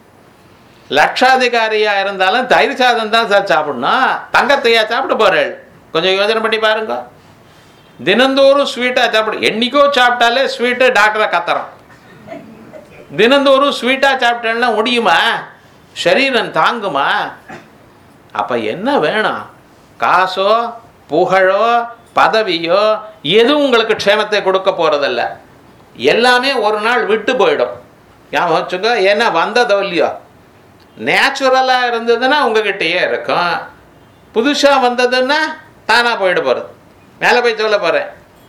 லட்சாதிகாரியா இருந்தாலும் தயிர் சாதம் தான் சார் சாப்பிடணும் தங்கத்தையா சாப்பிட போறேள் கொஞ்சம் யோசனை பண்ணி பாருங்க தினந்தோறும் ஸ்வீட்டா சாப்பிடு என்னைக்கோ சாப்பிட்டாலே ஸ்வீட்டு டாக்டரை கத்துறோம் தினந்தோறும் ஸ்வீட்டா சாப்பிட்டேன்னா முடியுமா சரீரம் தாங்குமா அப்ப என்ன வேணும் காசோ புகழோ பதவியோ எதுவும் உங்களுக்கு க்ஷேமத்தை கொடுக்க போறதில்ல எல்லாமே ஒரு நாள் விட்டு போயிடும் ஞாபகம் வச்சுக்கோ ஏன்னா வந்ததோ இல்லையோ நேச்சுரலாக இருந்ததுன்னா உங்ககிட்டயே இருக்கும் புதுசாக வந்ததுன்னா தானாக போயிட போகிறது மேலே போய் சொல்ல போகிறேன்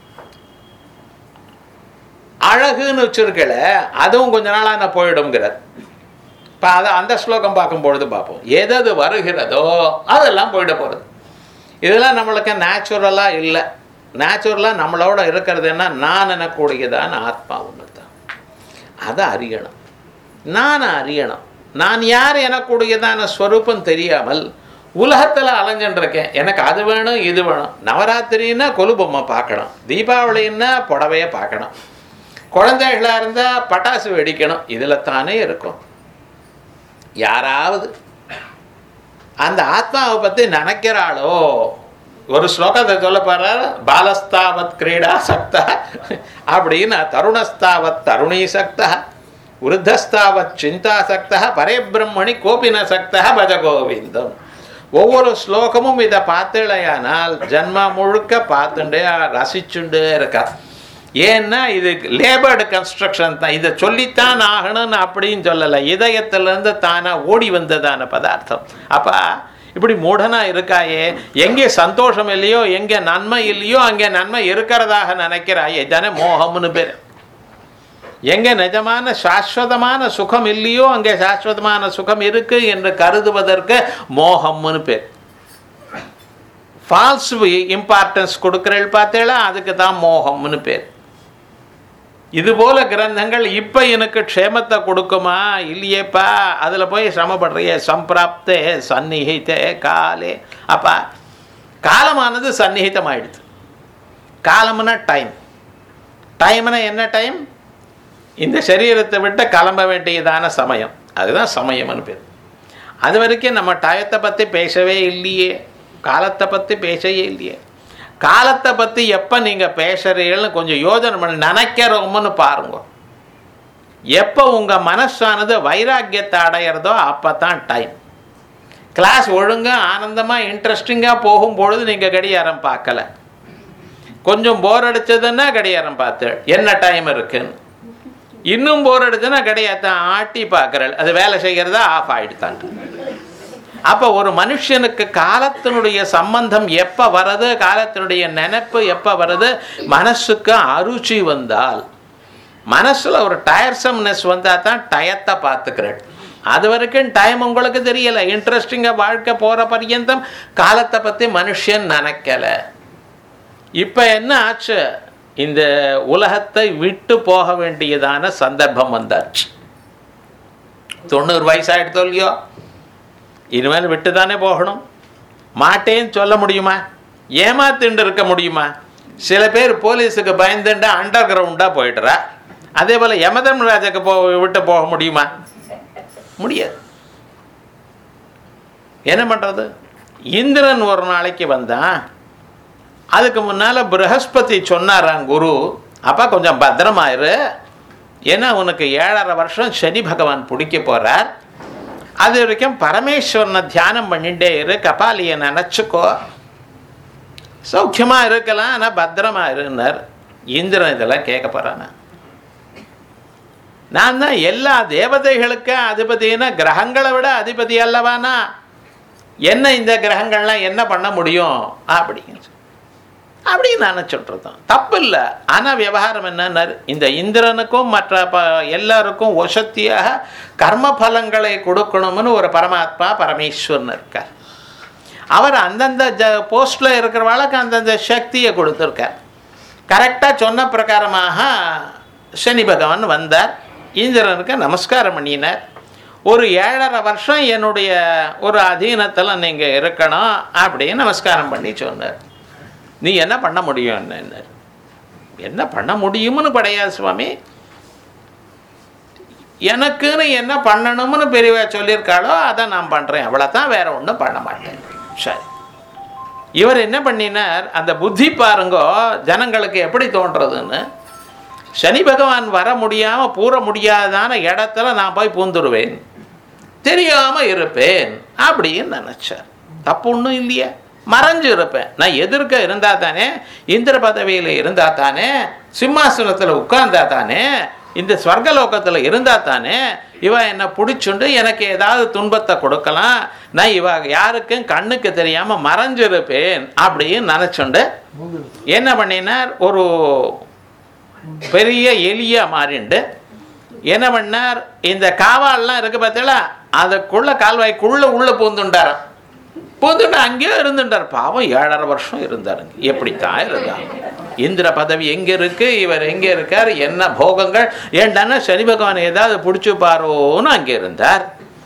அழகுன்னு வச்சிருக்கல அதுவும் கொஞ்ச நாளாக நான் போயிடுங்கிறார் இப்போ அதை அந்த ஸ்லோகம் பார்க்கும்பொழுது பார்ப்போம் எதது வருகிறதோ அதெல்லாம் போயிட போகிறது இதெல்லாம் நம்மளுக்கு நேச்சுரலாக இல்லை நேச்சுரலாக நம்மளோட இருக்கிறது என்ன நான் எனக்கூடியதான ஆத்மா ஒன்று தான் அதை அறியணும் நான் அறியணும் நான் யார் எனக்கூடியதான ஸ்வரூபம் தெரியாமல் உலகத்தில் அலைஞ்சுட்டுருக்கேன் எனக்கு அது வேணும் இது வேணும் நவராத்திரின்னா கொலு பொம்மை பார்க்கணும் தீபாவளின்னா புடவையை பார்க்கணும் குழந்தைகளாக இருந்தால் பட்டாசு வெடிக்கணும் இதில் தானே இருக்கும் யாராவது அந்த ஆத்மாவை பற்றி நினைக்கிறாளோ ஒரு ஸ்லோகத்தை சொல்ல போறார் பாலஸ்தாவத் கிரீடா சக்தா அப்படின்னு தருணஸ்தாவத் தருணீ சக்தா விருத்தஸ்தாவத் சிந்தா சக்தா பரே பிரம்மணி கோபின சக்தா பஜ கோவிந்தம் ஒவ்வொரு ஸ்லோகமும் இதை பார்த்துடையானால் ஜன்மா முழுக்க பார்த்துட்டே ரசிச்சுண்டே இருக்கா ஏன்னா இது லேபர்டு கன்ஸ்ட்ரக்ஷன் தான் இதை சொல்லித்தான் ஆகணும்னு அப்படின்னு சொல்லலை இதயத்திலேருந்து தானாக ஓடி வந்ததான பதார்த்தம் அப்போ இப்படி மூடனா இருக்காயே எங்கே சந்தோஷம் இல்லையோ எங்கே நன்மை இல்லையோ அங்கே நன்மை இருக்கிறதாக நினைக்கிறாயே தானே மோகம்னு பேர் எங்கே நிஜமான சாஸ்வதமான சுகம் இல்லையோ அங்கே சாஸ்வதமான சுகம் இருக்கு என்று கருதுவதற்கு மோகம்னு பேர் ஃபால்ஸ் இம்பார்ட்டன்ஸ் கொடுக்குறேள் பார்த்தேளா அதுக்கு தான் மோகம்னு பேர் இதுபோல கிரந்தங்கள் இப்போ எனக்கு க்ஷேமத்தை கொடுக்குமா இல்லையேப்பா அதில் போய் சிரமப்படுறிய சம்பிராப்தே சந்நிகித்தே காலே அப்பா காலமானது சந்நிகிதமாயிடுது காலம்னா டைம் டைம்னா என்ன டைம் இந்த சரீரத்தை விட்டு கிளம்ப வேண்டியதான சமயம் அதுதான் சமயம்னு பேர் அது வரைக்கும் நம்ம டயத்தை பற்றி பேசவே இல்லையே காலத்தை பற்றி பேசவே இல்லையே காலத்தை பற்றி எப்போ நீங்கள் பேசுறீங்கன்னு கொஞ்சம் யோஜனை பண்ணி நினைக்கிறோம்னு பாருங்க எப்போ உங்கள் மனசானது வைராக்கியத்தை அடையிறதோ அப்போ தான் டைம் கிளாஸ் ஒழுங்காக ஆனந்தமாக இன்ட்ரெஸ்டிங்காக போகும்பொழுது நீங்கள் கடிகாரம் பார்க்கல கொஞ்சம் போர் அடிச்சதுன்னா கடிகாரம் பார்த்து என்ன டைம் இருக்குன்னு இன்னும் போர் அடிச்சுன்னா கிடையாது ஆட்டி பார்க்குறல் அது வேலை செய்கிறதா ஆஃப் ஆகிடுத்தான்ட்டு அப்போ ஒரு மனுஷனுக்கு காலத்தினுடைய சம்பந்தம் எப்போ வருது காலத்தினுடைய நினைப்பு எப்போ வருது மனசுக்கு அருச்சி வந்தால் மனசில் ஒரு டயர்சம்னஸ் வந்தால் தான் டயத்தை பார்த்துக்கிறேன் அது வரைக்கும் டைம் உங்களுக்கு தெரியலை இன்ட்ரெஸ்டிங்காக வாழ்க்கை போகிற பர்யந்தம் காலத்தை பற்றி மனுஷன் நினைக்கலை இப்போ என்ன ஆச்சு இந்த உலகத்தை விட்டு போக வேண்டியதான சந்தர்ப்பம் வந்தாச்சு தொண்ணூறு வயசாயிடுதோ இல்லையோ இனிமேல் விட்டு தானே போகணும் மாட்டேன்னு சொல்ல முடியுமா ஏமாத்திண்டு இருக்க முடியுமா சில பேர் போலீஸுக்கு பயந்துண்டு அண்டர் கிரவுண்டாக போயிடுறா அதே போல் யமதர்மராஜுக்கு போ விட்டு போக முடியுமா முடியாது என்ன பண்ணுறது இந்திரன் ஒரு நாளைக்கு வந்தான் அதுக்கு முன்னால் பிரகஸ்பதி சொன்னாராம் குரு அப்பா கொஞ்சம் பத்திரமாயிரு ஏன்னா உனக்கு ஏழரை வருஷம் சனி பகவான் பிடிக்க போகிறார் அது வரைக்கும் பரமேஸ்வரனை தியானம் பண்ணிட்டே இரு கபாலியை நினச்சிக்கோ சௌக்கியமாக இருக்கலாம் ஆனால் பத்திரமா இருன்னார் இந்திரன் இதெல்லாம் கேட்க போகிறானா நான் தான் எல்லா தேவதைகளுக்கு அதிபதினா கிரகங்களை விட அதிபதி அல்லவானா என்ன இந்த கிரகங்கள்லாம் என்ன பண்ண முடியும் அப்படின்னு அப்படின்னு நினச்சிட்டு தப்பு இல்லை ஆனால் விவகாரம் என்னன்னா இந்த இந்திரனுக்கும் மற்ற ப எல்லாருக்கும் வசத்தியாக கர்ம பலங்களை கொடுக்கணும்னு ஒரு பரமாத்மா பரமேஸ்வரன் இருக்கார் அவர் அந்தந்த ஜ போஸ்டில் இருக்கிறவாளுக்கு அந்தந்த சக்தியை கொடுத்துருக்கார் கரெக்டாக சொன்ன பிரகாரமாக சனி பகவான் வந்தார் இந்திரனுக்கு நமஸ்காரம் பண்ணினார் ஒரு ஏழரை வருஷம் என்னுடைய ஒரு அதீனத்தில் நீங்கள் இருக்கணும் அப்படின்னு நமஸ்காரம் பண்ணி சொன்னார் நீ என்ன பண்ண முடியும் என்ன என்ன பண்ண முடியும்னு கிடையாது சுவாமி எனக்குன்னு என்ன பண்ணணும்னு பெரியவா சொல்லியிருக்காளோ அதை நான் பண்ணுறேன் அவ்வளோதான் வேற ஒன்றும் பண்ண மாட்டேன் சரி இவர் என்ன பண்ணினார் அந்த புத்தி பாருங்கோ ஜனங்களுக்கு எப்படி தோன்றதுன்னு சனி பகவான் வர முடியாமல் பூர முடியாதான இடத்துல நான் போய் பூந்துருவேன் தெரியாமல் இருப்பேன் அப்படின்னு நினச்சார் தப்பு ஒன்றும் இல்லையே மறைஞ்சு இருப்பேன் நான் எதிர்க்க இருந்தா தானே இந்திர பதவியில் இருந்தா தானே சிம்மாசனத்தில் உட்கார்ந்தா தானே இந்த ஸ்வர்கலோகத்தில் இருந்தா தானே இவ என்னை பிடிச்சுண்டு எனக்கு ஏதாவது துன்பத்தை கொடுக்கலாம் நான் இவ யாருக்கும் கண்ணுக்கு தெரியாமல் மறைஞ்சிருப்பேன் அப்படின்னு நினச்சுண்டு என்ன பண்ணினார் ஒரு பெரிய எலிய மாறிண்டு என்ன பண்ணார் இந்த காவால்லாம் இருக்கு பார்த்தீங்களா அதுக்குள்ள கால்வாய்க்குள்ள உள்ள பூந்துண்டாராம் பூந்துட்டு அங்கேயே இருந்துட்டார் பாவம் ஏழரை வருஷம் இருந்தாருங்க எப்படித்தான் இருந்தார் இந்திர பதவி எங்கே இருக்கு இவர் எங்கே இருக்கார் என்ன போகங்கள் ஏண்டானா சனி பகவான் ஏதாவது பிடிச்சி பாரோன்னு அங்கே இருந்தார்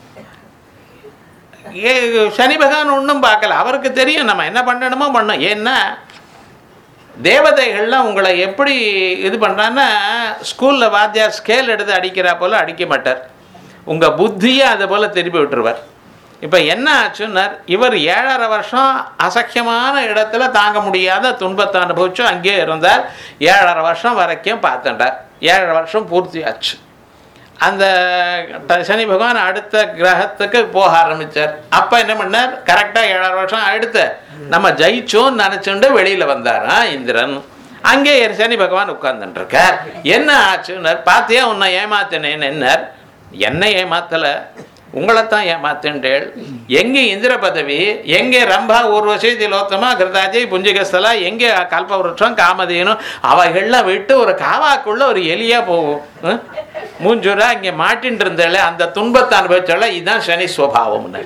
ஏ சனி பகவான் ஒன்றும் பார்க்கல அவருக்கு தெரியும் நம்ம என்ன பண்ணணுமோ பண்ணோம் ஏன்னா தேவதைகள்லாம் உங்களை எப்படி இது பண்ணுறான்னா ஸ்கூலில் வாத்தியார் ஸ்கேல் எடுத்து அடிக்கிறா போல் அடிக்க மாட்டார் உங்கள் புத்தியை அதை போல் திருப்பி விட்டுருவார் இப்போ என்ன ஆச்சுன்னார் இவர் ஏழரை வருஷம் அசக்கியமான இடத்துல தாங்க முடியாத துன்பத்தை அனுபவிச்சு அங்கேயே இருந்தார் ஏழரை வருஷம் வரைக்கும் பார்த்துட்டார் ஏழரை வருஷம் பூர்த்தி ஆச்சு அந்த ட- சனி பகவான் அடுத்த கிரகத்துக்கு போக ஆரம்பிச்சார் அப்போ என்ன பண்ணார் கரெக்டாக ஏழரை வருஷம் அடுத்து நம்ம ஜெயிச்சோன்னு நினச்சுண்டு வெளியில் வந்தாரா இந்திரன் அங்கே சனி பகவான் உட்கார்ந்துட்டு இருக்கார் என்ன ஆச்சுன்னார் பார்த்தியா உன்னை ஏமாத்தினேன்னு என்னார் என்னை ஏமாத்தலை உங்களைத்தான் ஏமாத்தேன்டேள் எங்கே இந்திர பதவி எங்கே ரம்பா ஊர்வசி திலோத்தமா கிருதாஜி புஞ்சிகஸ்தலா எங்கே கல்பவருஷம் காமதேனும் அவைகள்லாம் விட்டு ஒரு காவாக்குள்ள ஒரு எலியா போகும் ம்? மூஞ்சுரா இங்கே மாட்டின்னு இருந்தால அந்த துன்பத்தை அனுபவிச்சால இதுதான் சனி சுவாவம்னு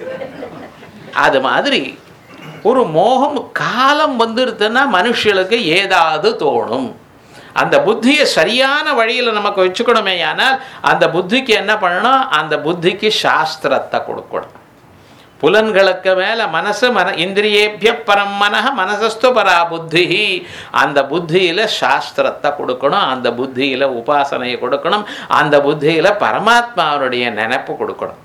அது மாதிரி ஒரு மோகம் காலம் வந்துடுதுன்னா மனுஷர்களுக்கு ஏதாவது தோணும் அந்த புத்தியை சரியான வழியில் நமக்கு வச்சுக்கணுமே ஆனால் அந்த புத்திக்கு என்ன பண்ணணும் அந்த புத்திக்கு சாஸ்திரத்தை கொடுக்கணும் புலன்களுக்கு மேல மனசு மன இந்திரியேபிய பரம் மனஹ மனசஸ்து பரா புத்தி அந்த புத்தியில சாஸ்திரத்தை கொடுக்கணும் அந்த புத்தியில உபாசனையை கொடுக்கணும் அந்த புத்தியில பரமாத்மாவுடைய நினைப்பு கொடுக்கணும்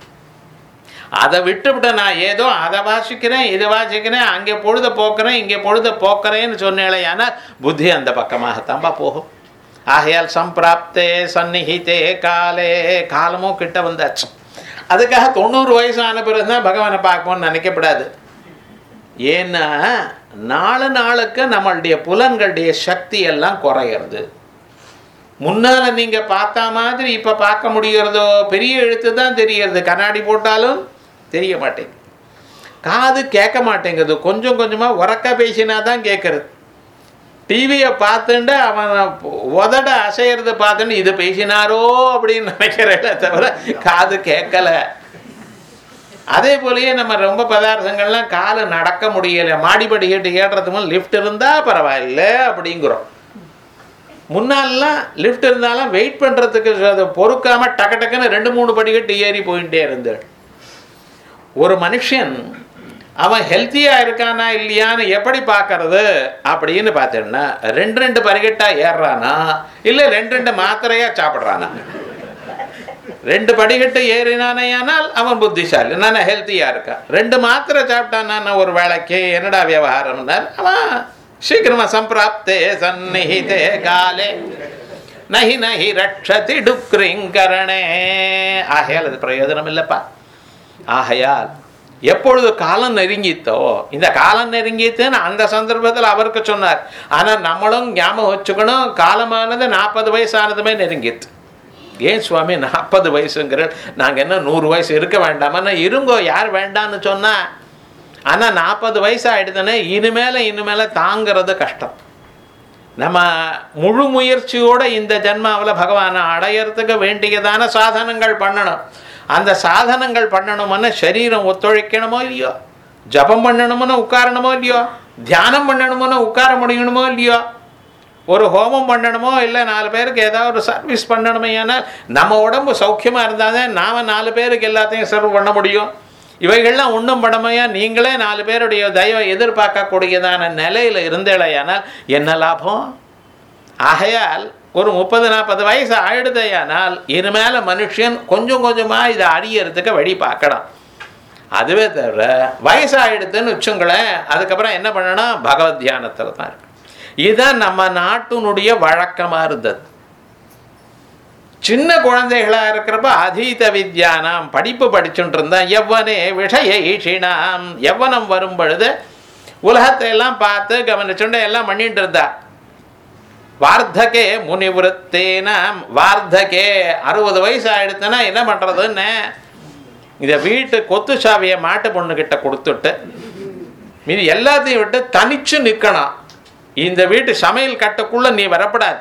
அதை விட்டுவிட்டு நான் ஏதோ அதை வாசிக்கிறேன் இதை வாசிக்கிறேன் அங்கே பொழுத போக்குறேன் இங்கே பொழுத போக்குறேன்னு சொன்னேன் புத்தி அந்த பக்கமாகத்தான்பா போகும் ஆகையால் சம்பிராப்தே சந்நிஹிதே காலே காலமும் கிட்ட வந்தாச்சு அதுக்காக தொண்ணூறு வயசு ஆன பிறகு தான் பகவானை பார்க்கணும்னு நினைக்கப்படாது ஏன்னா நாலு நாளுக்கு நம்மளுடைய புலன்களுடைய சக்தி எல்லாம் குறையிறது முன்னால நீங்க பார்த்த மாதிரி இப்ப பார்க்க முடிகிறதோ பெரிய எழுத்து தான் தெரியறது கண்ணாடி போட்டாலும் தெரிய மாட்டேங்குது காது கேட்க மாட்டேங்குது கொஞ்சம் கொஞ்சமா உறக்க பேசினா தான் கேட்கறது டிவியை பார்த்துட்டு அவன் உதட அசையறத பார்த்துட்டு இது பேசினாரோ அப்படின்னு நினைக்கிறேன் தவிர காது கேட்கல அதே போலயே நம்ம ரொம்ப பதார்த்தங்கள்லாம் காலு நடக்க முடியல மாடிப்படி கேட்டு ஏறுறதுக்கு லிஃப்ட் இருந்தா பரவாயில்ல அப்படிங்கிறோம் முன்னாலலாம் லிஃப்ட் இருந்தாலும் வெயிட் பண்ணுறதுக்கு அதை பொறுக்காம டக்கு டக்குன்னு ரெண்டு மூணு படிக்கட்டு ஏறி போயிட்டே இருந்தாள் ஒரு மனுஷன் அவன் ஹெல்த்தியாக இருக்கானா இல்லையான்னு எப்படி பார்க்கறது அப்படின்னு பார்த்தோம்னா ரெண்டு ரெண்டு படிக்கட்டாக ஏறுறானா இல்லை ரெண்டு ரெண்டு மாத்திரையாக சாப்பிட்றானா ரெண்டு படிக்கட்டு ஏறினானேயானால் அவன் புத்திசாலி நான் ஹெல்த்தியாக இருக்கான் ரெண்டு மாத்திரை சாப்பிட்டானா ஒரு வேலைக்கு என்னடா விவகாரம்னார் அவன் சீக்கிரமா சம்பிராப்தே சந்நிஹிதே காலே நஹி நஹி ரட்சதி டுக்ரிங்கரணே ஆகையால் அது பிரயோஜனம் இல்லைப்பா ஆகையால் எப்பொழுது காலம் நெருங்கித்தோ இந்த காலம் நெருங்கித்துன்னு அந்த சந்தர்ப்பத்தில் அவருக்கு சொன்னார் ஆனால் நம்மளும் ஞாபகம் வச்சுக்கணும் காலமானது நாற்பது வயசானதுமே நெருங்கித்து ஏன் சுவாமி நாற்பது வயசுங்கிற நாங்கள் என்ன நூறு வயசு இருக்க வேண்டாமா இருங்கோ யார் வேண்டான்னு சொன்னா ஆனால் நாற்பது வயசு ஆயிடுதுன்னு இனிமேல இனிமேல தாங்கிறது கஷ்டம் நம்ம முழு முயற்சியோட இந்த ஜென்மாவில் பகவானை அடையறதுக்கு வேண்டியதான சாதனங்கள் பண்ணணும் அந்த சாதனங்கள் பண்ணணும்னு சரீரம் ஒத்துழைக்கணுமோ இல்லையோ ஜபம் பண்ணணும்னு உட்காரணுமோ இல்லையோ தியானம் பண்ணணும்னு உட்கார முடியணுமோ இல்லையோ ஒரு ஹோமம் பண்ணணுமோ இல்லை நாலு பேருக்கு ஏதாவது ஒரு சர்வீஸ் பண்ணணுமே ஏன்னால் நம்ம உடம்பு சௌக்கியமாக இருந்தால் தான் நாம் நாலு பேருக்கு எல்லாத்தையும் சர்வ் பண்ண முடியும் இவைகள்லாம் ஒன்றும் படமையா நீங்களே நாலு பேருடைய தயவை எதிர்பார்க்கக்கூடியதான நிலையில் இருந்தேலையானால் என்ன லாபம் ஆகையால் ஒரு முப்பது நாற்பது வயசு ஆயிடுதையானால் இனிமேல மனுஷன் கொஞ்சம் கொஞ்சமாக இதை அழியறதுக்கு வழி பார்க்கணும் அதுவே தவிர வயசாகிடுதுன்னு வச்சுங்களேன் அதுக்கப்புறம் என்ன பண்ணணும் பகவத் தியானத்தில் தான் இருக்கு இதுதான் நம்ம நாட்டினுடைய வழக்கமாக இருந்தது சின்ன குழந்தைகளா இருக்கிறப்ப அதீத வித்யானாம் படிப்பு படிச்சுட்டு இருந்தா எவ்வனே விஷய ஈஷினாம் எவ்வனம் வரும் பொழுது உலகத்தை எல்லாம் பார்த்து கவனிச்சுண்டு எல்லாம் பண்ணிட்டு இருந்தா வார்த்தகே முனிவிருத்தேனாம் வார்த்தகே அறுபது வயசு ஆயிடுத்துன்னா என்ன பண்றதுன்னு இந்த வீட்டு கொத்து சாவியை மாட்டு பொண்ணுகிட்ட கொடுத்துட்டு மீதி எல்லாத்தையும் விட்டு தனிச்சு நிற்கணும் இந்த வீட்டு சமையல் கட்டுக்குள்ள நீ வரப்படாது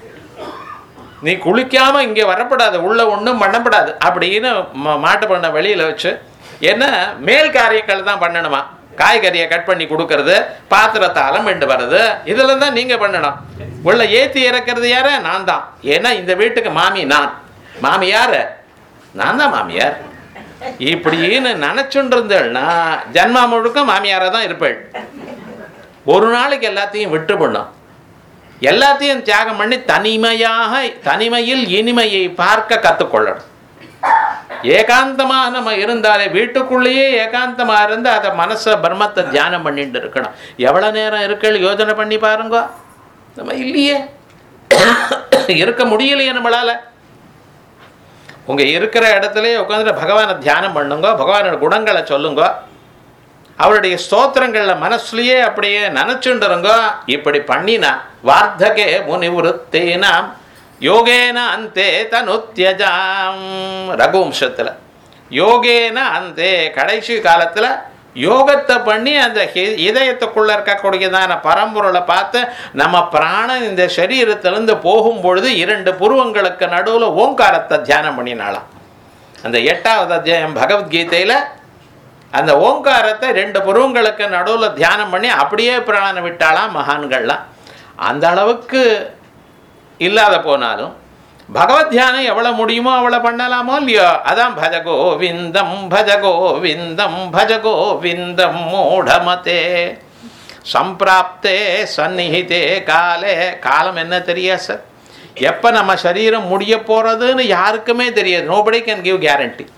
நீ குளிக்காம இங்கே வரப்படாது உள்ள ஒன்றும் பண்ணப்படாது அப்படின்னு ம- மாட்டு பண்ண வெளியில வச்சு என்ன மேல் காரியங்கள் தான் பண்ணணுமா காய்கறியை கட் பண்ணி கொடுக்கறது பாத்திரத்தை அலமெண்டு வர்றது இதெல்லாம் தான் நீங்க பண்ணணும் உள்ள ஏத்தி இறக்கிறது யாரு நான் தான் ஏன்னா இந்த வீட்டுக்கு மாமி நான் மாமி யாரு நான் தான் மாமியார் இப்படின்னு நினைச்சுட்டு இருந்தேன்னா ஜன்மா முழுக்க மாமியாரா தான் இருப்பேள் ஒரு நாளைக்கு எல்லாத்தையும் விட்டு பண்ணும் எல்லாத்தையும் தியாகம் பண்ணி தனிமையாக தனிமையில் இனிமையை பார்க்க கற்றுக்கொள்ளணும் ஏகாந்தமாக நம்ம இருந்தாலே வீட்டுக்குள்ளேயே ஏகாந்தமாக இருந்து அதை மனசை பிரம்மத்தை தியானம் பண்ணிட்டு இருக்கணும் எவ்வளோ நேரம் இருக்கள் யோஜனை பண்ணி பாருங்க நம்ம இல்லையே இருக்க முடியலையே நம்மளால உங்க இருக்கிற இடத்துலயே உட்காந்துட்டு பகவானை தியானம் பண்ணுங்க பகவானோட குணங்களை சொல்லுங்க அவருடைய ஸ்தோத்திரங்கள்ல மனசுலயே அப்படியே நினைச்சுண்டுருங்க இப்படி பண்ணினா வார்த்தகே முனிவருத்தேனாம் யோகேன அந்தே தனுத்தியஜாம் ரகுவம்சத்தில் யோகேன அந்தே கடைசி காலத்தில் யோகத்தை பண்ணி அந்த ஹி- இதயத்துக்குள்ள இருக்கக்கூடியதான பரம்பொருளை பார்த்து நம்ம பிராணன் இந்த சரீரத்திலிருந்து போகும் பொழுது இரண்டு புருவங்களுக்கு நடுவில் ஓங்காரத்தை தியானம் பண்ணினாலாம் அந்த எட்டாவது அத்தியாயம் பகவத்கீதையில் அந்த ஓங்காரத்தை ரெண்டு புருவங்களுக்கு நடுவில் தியானம் பண்ணி அப்படியே பிராணனை விட்டாலாம் மகான்கள்லாம் அந்த அளவுக்கு இல்லாத போனாலும் பகவத் தியானம் எவ்வளவு முடியுமோ அவ்வளவு பண்ணலாமோ இல்லையோ அதான் பஜ கோவிந்தம் பஜ கோவிந்தம் பஜ கோவிந்தம் மூடமதே சம்பிராப்தே சந்நிஹிதே காலே காலம் என்ன தெரியாது சார் எப்போ நம்ம சரீரம் முடிய போகிறதுன்னு யாருக்குமே தெரியாது நோபடி கேன் கிவ் கேரண்டி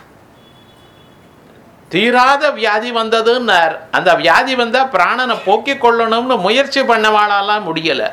தீராத வியாதி வந்ததுன்னார் அந்த வியாதி வந்தால் பிராணனை போக்கிக் கொள்ளணும்னு முயற்சி பண்ணவாளாலாம் முடியலை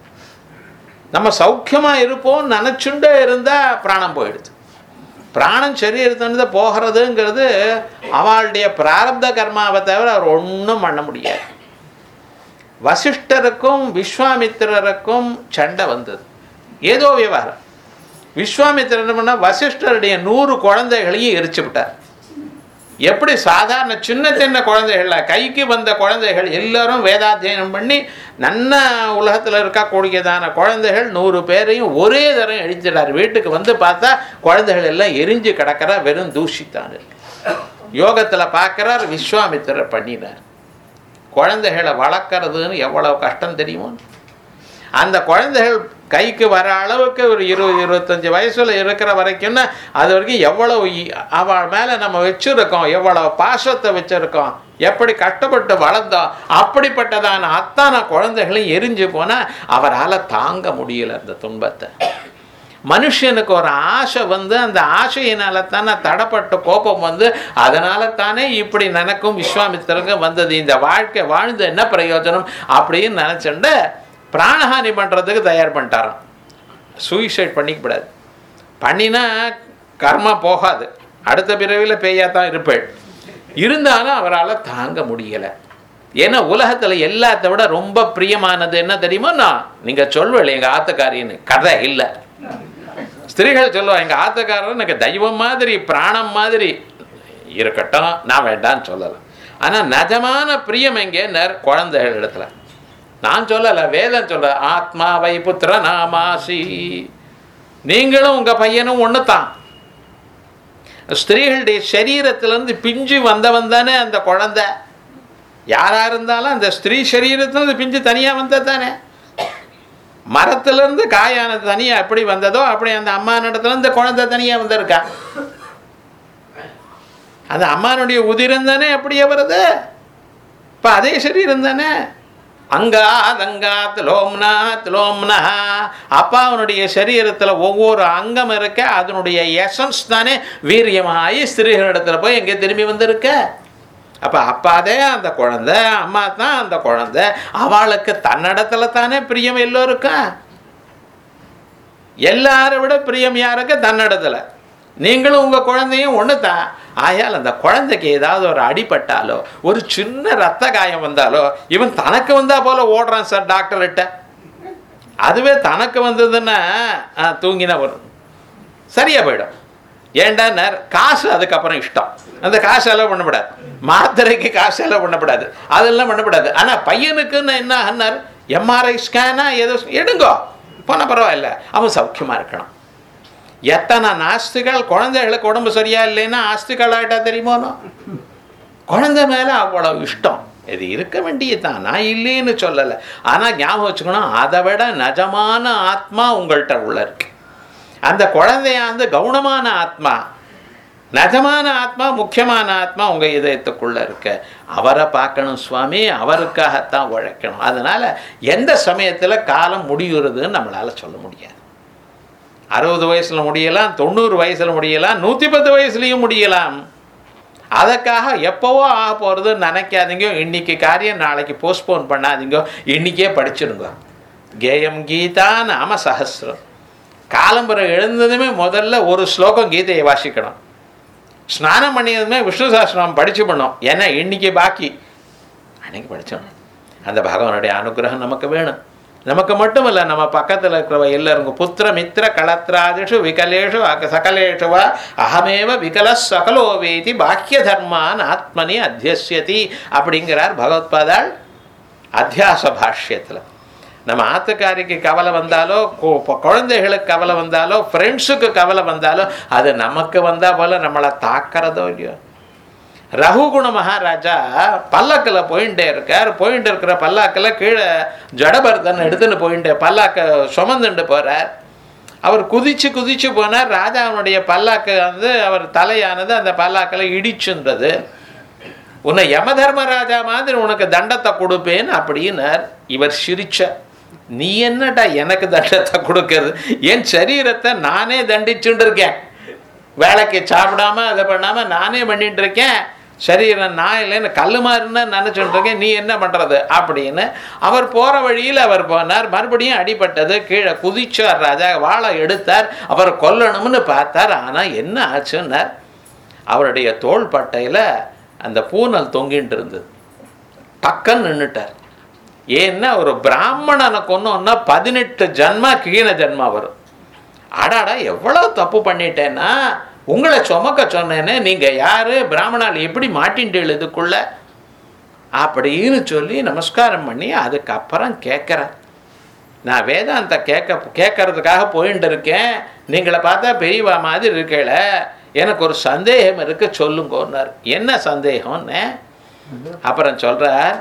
நம்ம சௌக்கியமாக இருப்போம் நினச்சுண்டே இருந்தால் பிராணம் போயிடுது பிராணம் சரீரத்திலிருந்து போகிறதுங்கிறது அவளுடைய பிராரப்த கர்மாவை தவிர அவர் ஒன்றும் பண்ண முடியாது வசிஷ்டருக்கும் விஸ்வாமித்திரருக்கும் சண்டை வந்தது ஏதோ விவகாரம் விஸ்வாமித்திரர் என்ன பண்ணா வசிஷ்டருடைய நூறு குழந்தைகளையும் எரிச்சு விட்டார் எப்படி சாதாரண சின்ன சின்ன குழந்தைகள கைக்கு வந்த குழந்தைகள் எல்லாரும் வேதாத்தியனம் பண்ணி நன்ன உலகத்தில் இருக்கக்கூடியதான குழந்தைகள் நூறு பேரையும் ஒரே தரம் எரிச்சிடார் வீட்டுக்கு வந்து பார்த்தா குழந்தைகள் எல்லாம் எரிஞ்சு கிடக்கிற வெறும் தூஷித்தான் இருக்கு யோகத்தில் பார்க்குறார் விஸ்வாமித்திரர் பண்ணினார் குழந்தைகளை வளர்க்குறதுன்னு எவ்வளோ கஷ்டம் தெரியுமோ அந்த குழந்தைகள் கைக்கு வர அளவுக்கு ஒரு இருபது இருபத்தஞ்சி வயசில் இருக்கிற வரைக்கும்னா அது வரைக்கும் எவ்வளோ இ- அவள் மேலே நம்ம வச்சுருக்கோம் எவ்வளோ பாசத்தை வச்சுருக்கோம் எப்படி கஷ்டப்பட்டு வளர்ந்தோம் அப்படிப்பட்டதான அத்தான குழந்தைகளையும் எரிஞ்சு போனால் அவரால் தாங்க முடியல அந்த துன்பத்தை மனுஷனுக்கு ஒரு ஆசை வந்து அந்த ஆசையினால தானே தடப்பட்ட கோபம் வந்து அதனால தானே இப்படி நினைக்கும் விஸ்வாமித்திரங்க வந்தது இந்த வாழ்க்கை வாழ்ந்து என்ன பிரயோஜனம் அப்படின்னு நினச்சுண்டு பிராணஹானி பண்ணுறதுக்கு தயார் பண்ணிட்டாராம் சூசைட் பண்ணிக்கப்படாது பண்ணினா கர்மா போகாது அடுத்த பிறவியில் பேயா தான் இருப்பேள் இருந்தாலும் அவரால் தாங்க முடியலை ஏன்னா உலகத்தில் எல்லாத்த விட ரொம்ப பிரியமானது என்ன தெரியுமா நான் நீங்கள் சொல்வேள் எங்கள் ஆத்துக்காரின்னு கதை இல்லை ஸ்திரீகள் சொல்லுவா எங்கள் ஆத்துக்காரர் எனக்கு தெய்வம் மாதிரி பிராணம் மாதிரி இருக்கட்டும் நான் வேண்டாம்னு சொல்லலாம் ஆனால் நிஜமான பிரியம் எங்கே நேர் குழந்தைகள் இடத்துல நான் சொல்லலை வேதம் சொல்ல ஆத்மா வை புத்திர நாமாசி நீங்களும் உங்கள் பையனும் ஒன்று தான் ஸ்திரீகளுடைய சரீரத்திலேருந்து பிஞ்சு வந்தவன் தானே அந்த குழந்தை யாராக இருந்தாலும் அந்த ஸ்திரீ சரீரத்திலேருந்து பிஞ்சு தனியாக வந்தது தானே மரத்திலிருந்து காயானது தனியாக எப்படி வந்ததோ அப்படி அந்த அம்மா நடத்துலேருந்து குழந்தை தனியாக வந்திருக்கா அந்த அம்மானுடைய உதிரம் தானே அப்படியே வருது இப்போ அதே சரீரம் தானே அங்காத் அங்காத் லோம்னாத் லோம்னா அப்பாவனுடைய சரீரத்தில் ஒவ்வொரு அங்கம் இருக்க அதனுடைய எசன்ஸ் தானே வீரியமாகி ஸ்திரீகளிடத்துல போய் எங்கே திரும்பி வந்திருக்க அப்போ அப்பாதே அந்த குழந்தை அம்மா தான் அந்த குழந்தை அவளுக்கு தன்னிடத்துல தானே பிரியம் எல்லோருக்கும் எல்லாரை விட பிரியம் யாருக்கு தன்னிடத்துல நீங்களும் உங்கள் குழந்தையும் ஒன்று தான் ஆயால் அந்த குழந்தைக்கு ஏதாவது ஒரு அடிபட்டாலோ ஒரு சின்ன ரத்த காயம் வந்தாலோ இவன் தனக்கு வந்தா போல ஓடுறான் சார் டாக்டர்கிட்ட அதுவே தனக்கு வந்ததுன்னா ஆ, தூங்கினா வரும் சரியா போயிடும் ஏண்டான்னார் காசு அதுக்கப்புறம் இஷ்டம் அந்த காசு எல்லாம் பண்ணக்கூடாது மாத்திரைக்கு காசு எல்லாம் பண்ணக்கூடாது அதெல்லாம் பண்ணக்கூடாது ஆனால் பையனுக்குன்னு என்ன ஆனார் எம்ஆர்ஐ ஸ்கேனா ஏதோ எடுங்கோ போன பரவாயில்ல அவன் சௌக்கியமாக இருக்கணும் எத்தனை நாஸ்திகள் குழந்தைகளுக்கு உடம்பு சரியா இல்லைன்னா ஆஸ்திகள் ஆகிட்டா தெரியுமோனோ குழந்தை மேலே அவ்வளோ இஷ்டம் இது இருக்க வேண்டியதுதான் நான் இல்லைன்னு சொல்லலை ஆனால் ஞாபகம் வச்சுக்கணும் அதை விட நிஜமான ஆத்மா உங்கள்கிட்ட உள்ள இருக்கு அந்த குழந்தையாந்து கவுனமான ஆத்மா நிஜமான ஆத்மா முக்கியமான ஆத்மா உங்கள் இதயத்துக்குள்ள இருக்கு அவரை பார்க்கணும் சுவாமி அவருக்காகத்தான் உழைக்கணும் அதனால எந்த சமயத்தில் காலம் முடியுறதுன்னு நம்மளால சொல்ல முடியாது அறுபது வயசில் முடியலாம் தொண்ணூறு வயசில் முடியலாம் நூற்றி பத்து வயசுலேயும் முடியலாம் அதுக்காக எப்போவோ ஆக போகிறதுன்னு நினைக்காதீங்க இன்னைக்கு காரியம் நாளைக்கு போஸ்ட்போன் பண்ணாதீங்க இன்னைக்கே படிச்சிடுங்க கேயம் கீதா நாம சஹசிரம் காலம்புரை எழுந்ததுமே முதல்ல ஒரு ஸ்லோகம் கீதையை வாசிக்கணும் ஸ்நானம் பண்ணியதுமே விஷ்ணு சாஸ்திரம் படிச்சு பண்ணோம் ஏன்னா இன்னைக்கு பாக்கி அன்னைக்கு படித்தோம் அந்த பகவானுடைய அனுகிரகம் நமக்கு வேணும் நமக்கு மட்டும் இல்லை நம்ம பக்கத்தில் இருக்கிறவ எல்லாருக்கும் புத்திர மித்திர களத்ராதிஷு விகலேஷு அக சகலேஷு வா அகமேவ விகல சகலோ வேதி பாக்கிய தர்மான் ஆத்மனி அத்தியசியதி அப்படிங்கிறார் பகவத்பாதாள் அத்தியாச பாஷ்யத்தில் நம்ம ஆத்துக்காரிக்கு கவலை வந்தாலோ கு- இப்போ குழந்தைகளுக்கு கவலை வந்தாலோ ஃப்ரெண்ட்ஸுக்கு கவலை வந்தாலோ அது நமக்கு வந்தால் போல நம்மளை தாக்கிறதோ இல்லையோ ரகுகுண மகாராஜா பல்லக்கில் போயிட்டே இருக்கார் போயிட்டு இருக்கிற பல்லாக்கில் கீழே ஜடபரதன் எடுத்துன்னு போயிட்டு பல்லாக்க சுமந்துட்டு போகிறார் அவர் குதிச்சு குதிச்சு போனார் ராஜாவுடைய பல்லாக்கு வந்து அவர் தலையானது அந்த பல்லாக்கில் இடிச்சுன்றது உன்னை யம தர்மராஜா மாதிரி உனக்கு தண்டத்தை கொடுப்பேன் அப்படின்னார் இவர் சிரிச்ச நீ என்னடா எனக்கு தண்டத்தை கொடுக்கறது என் சரீரத்தை நானே தண்டிச்சுட்டு இருக்கேன் வேலைக்கு சாப்பிடாம அதை பண்ணாம நானே பண்ணிட்டு இருக்கேன் சரீரம் நான் இல்லைன்னு கல் மாதிரின்னு நினச்சிட்டு இருக்கேன் நீ என்ன பண்ணுறது அப்படின்னு அவர் போகிற வழியில் அவர் போனார் மறுபடியும் அடிபட்டது கீழே குதிச்சார் ராஜா வாளை எடுத்தார் அவர் கொல்லணும்னு பார்த்தார் ஆனால் என்ன ஆச்சுன்னார் அவருடைய தோள் பட்டையில் அந்த பூனல் தொங்கிட்டு இருந்தது டக்குன்னு நின்றுட்டார் ஏன்னா ஒரு பிராமணனை கொன்னோன்னா பதினெட்டு ஜன்மா கீழ ஜன்மா வரும் அடாடா எவ்வளோ தப்பு பண்ணிட்டேன்னா உங்களை சுமக்க சொன்னேனே நீங்கள் யார் பிராமணால் எப்படி மாட்டின்ட்டு இதுக்குள்ள அப்படின்னு சொல்லி நமஸ்காரம் பண்ணி அதுக்கப்புறம் கேட்குறேன் நான் வேதாந்த கேட்க கேட்கறதுக்காக போயிட்டு இருக்கேன் நீங்களை பார்த்தா பெரியவா மாதிரி இருக்கல எனக்கு ஒரு சந்தேகம் இருக்கு சொல்லுங்கன்னார் என்ன சந்தேகம்னு அப்புறம் சொல்றார்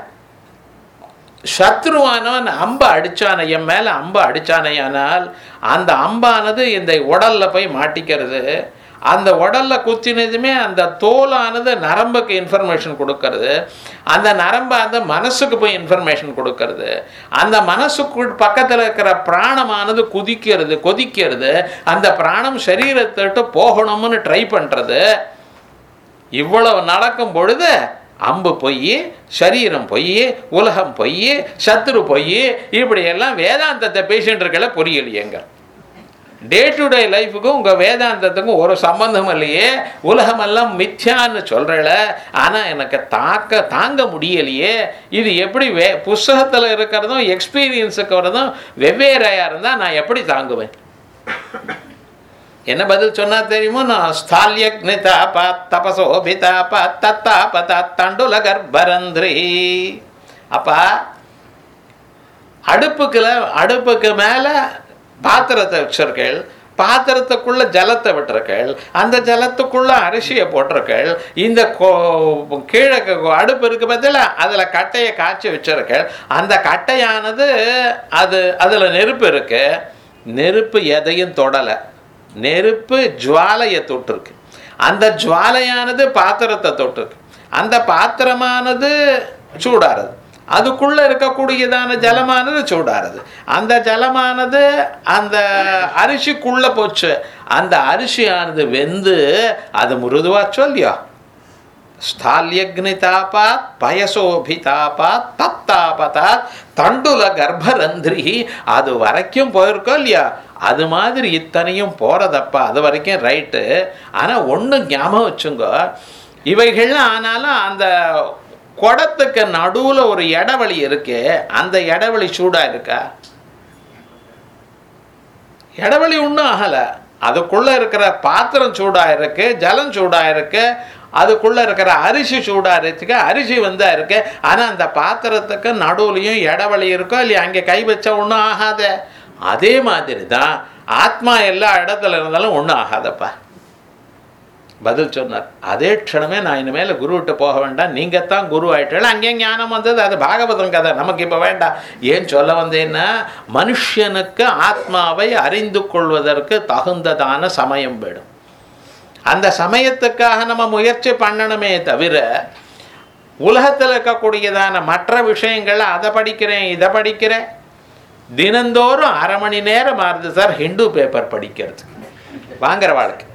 சத்ருவானவன் அம்பை அடிச்சான என் மேலே அம்பை அடிச்சானையானால் அந்த அம்பானது இந்த உடல்ல போய் மாட்டிக்கிறது அந்த உடல்ல குத்தினதுமே அந்த தோலானது நரம்புக்கு இன்ஃபர்மேஷன் கொடுக்கறது அந்த நரம்பானது மனசுக்கு போய் இன்ஃபர்மேஷன் கொடுக்கறது அந்த மனசுக்கு பக்கத்தில் இருக்கிற பிராணமானது குதிக்கிறது கொதிக்கிறது அந்த பிராணம் சரீரத்தை விட்டு போகணும்னு ட்ரை பண்ணுறது இவ்வளவு நடக்கும் பொழுது அம்பு பொய் சரீரம் பொய் உலகம் பொய் சத்துரு பொய் இப்படியெல்லாம் வேதாந்தத்தை பேசிட்டு இருக்கல புரியலையேங்க டே டு டே லைஃபுக்கும் உங்கள் வேதாந்தத்துக்கும் ஒரு சம்பந்தம் இல்லையே உலகமெல்லாம் மித்யான்னு சொல்கிறல ஆனால் எனக்கு தாக்க தாங்க முடியலையே இது எப்படி வே புஸ்தகத்தில் இருக்கிறதும் எக்ஸ்பீரியன்ஸுக்கு வரதும் வெவ்வேறையாக இருந்தால் நான் எப்படி தாங்குவேன் என்ன பதில் சொன்னா தெரியுமோ நான் ஸ்தால்யக்னிதா பா தபசோபிதா பா தத்தா பதா தண்டுல கர்ப்பரந்திரி அப்பா அடுப்புக்குல அடுப்புக்கு மேல பாத்திரத்தை வச்சிருக்கள் பாத்திரத்துக்குள்ள ஜலத்தை விட்டுருக்கள் அந்த ஜலத்துக்குள்ள அரிசியை போட்டிருக்கள் இந்த கோ- கீழே க- அடுப்பு இருக்கு பார்த்தீங்களா அதில் கட்டையை காய்ச்சி வச்சிருக்கள் அந்த கட்டையானது அது அதில் நெருப்பு இருக்கு நெருப்பு எதையும் தொடலை நெருப்பு ஜுவாலையை தொட்டிருக்கு அந்த ஜுவாலையானது பாத்திரத்தை தொட்டிருக்கு அந்த பாத்திரமானது சூடாறது அதுக்குள்ள இருக்கக்கூடியதான ஜலமானது சூடாறது அந்த ஜலமானது அந்த அரிசிக்குள்ள போச்சு அந்த அரிசியானது வெந்து அது முருதுவாச்சோ இல்லையோ ஸ்தால்யக்னிதாபாத் பயசோபிதாபாத் தத்தாபதாத் தண்டுல கர்ப்பரந்திரி அது வரைக்கும் போயிருக்கோம் இல்லையா அது மாதிரி இத்தனையும் போறதப்பா அது வரைக்கும் ரைட்டு ஆனால் ஒன்று ஞாபகம் வச்சுங்க இவைகள்லாம் ஆனாலும் அந்த குடத்துக்கு நடுவில் ஒரு இடைவெளி இருக்கு அந்த இடைவெளி சூடாக இருக்கா இடைவெளி ஒன்றும் ஆகலை அதுக்குள்ளே இருக்கிற பாத்திரம் சூடாக இருக்கு ஜலம் சூடாக இருக்கு அதுக்குள்ளே இருக்கிற அரிசி சூடாக இருக்கு அரிசி வந்தா இருக்கு ஆனால் அந்த பாத்திரத்துக்கு நடுவுலையும் இடைவெளி இருக்கோ இல்லையா அங்கே கை வச்சா ஒன்றும் ஆகாதே அதே மாதிரி தான் ஆத்மா எல்லா இடத்துல இருந்தாலும் ஒன்றும் ஆகாதப்பா பதில் சொன்னார் அதே க்ஷணமே நான் இனிமேல் குருவிட்ட போக வேண்டாம் நீங்கள் தான் குரு ஆயிட்டால் அங்கே ஞானம் வந்தது அது பாகவதம் கதை நமக்கு இப்போ வேண்டாம் ஏன் சொல்ல வந்தேன்னா மனுஷனுக்கு ஆத்மாவை அறிந்து கொள்வதற்கு தகுந்ததான சமயம் வேணும் அந்த சமயத்துக்காக நம்ம முயற்சி பண்ணணுமே தவிர உலகத்தில் இருக்கக்கூடியதான மற்ற விஷயங்களை அதை படிக்கிறேன் இதை படிக்கிறேன் தினந்தோறும் அரை மணி நேரம் ஆறுது சார் ஹிந்து பேப்பர் படிக்கிறது வாங்குற வாழ்க்கை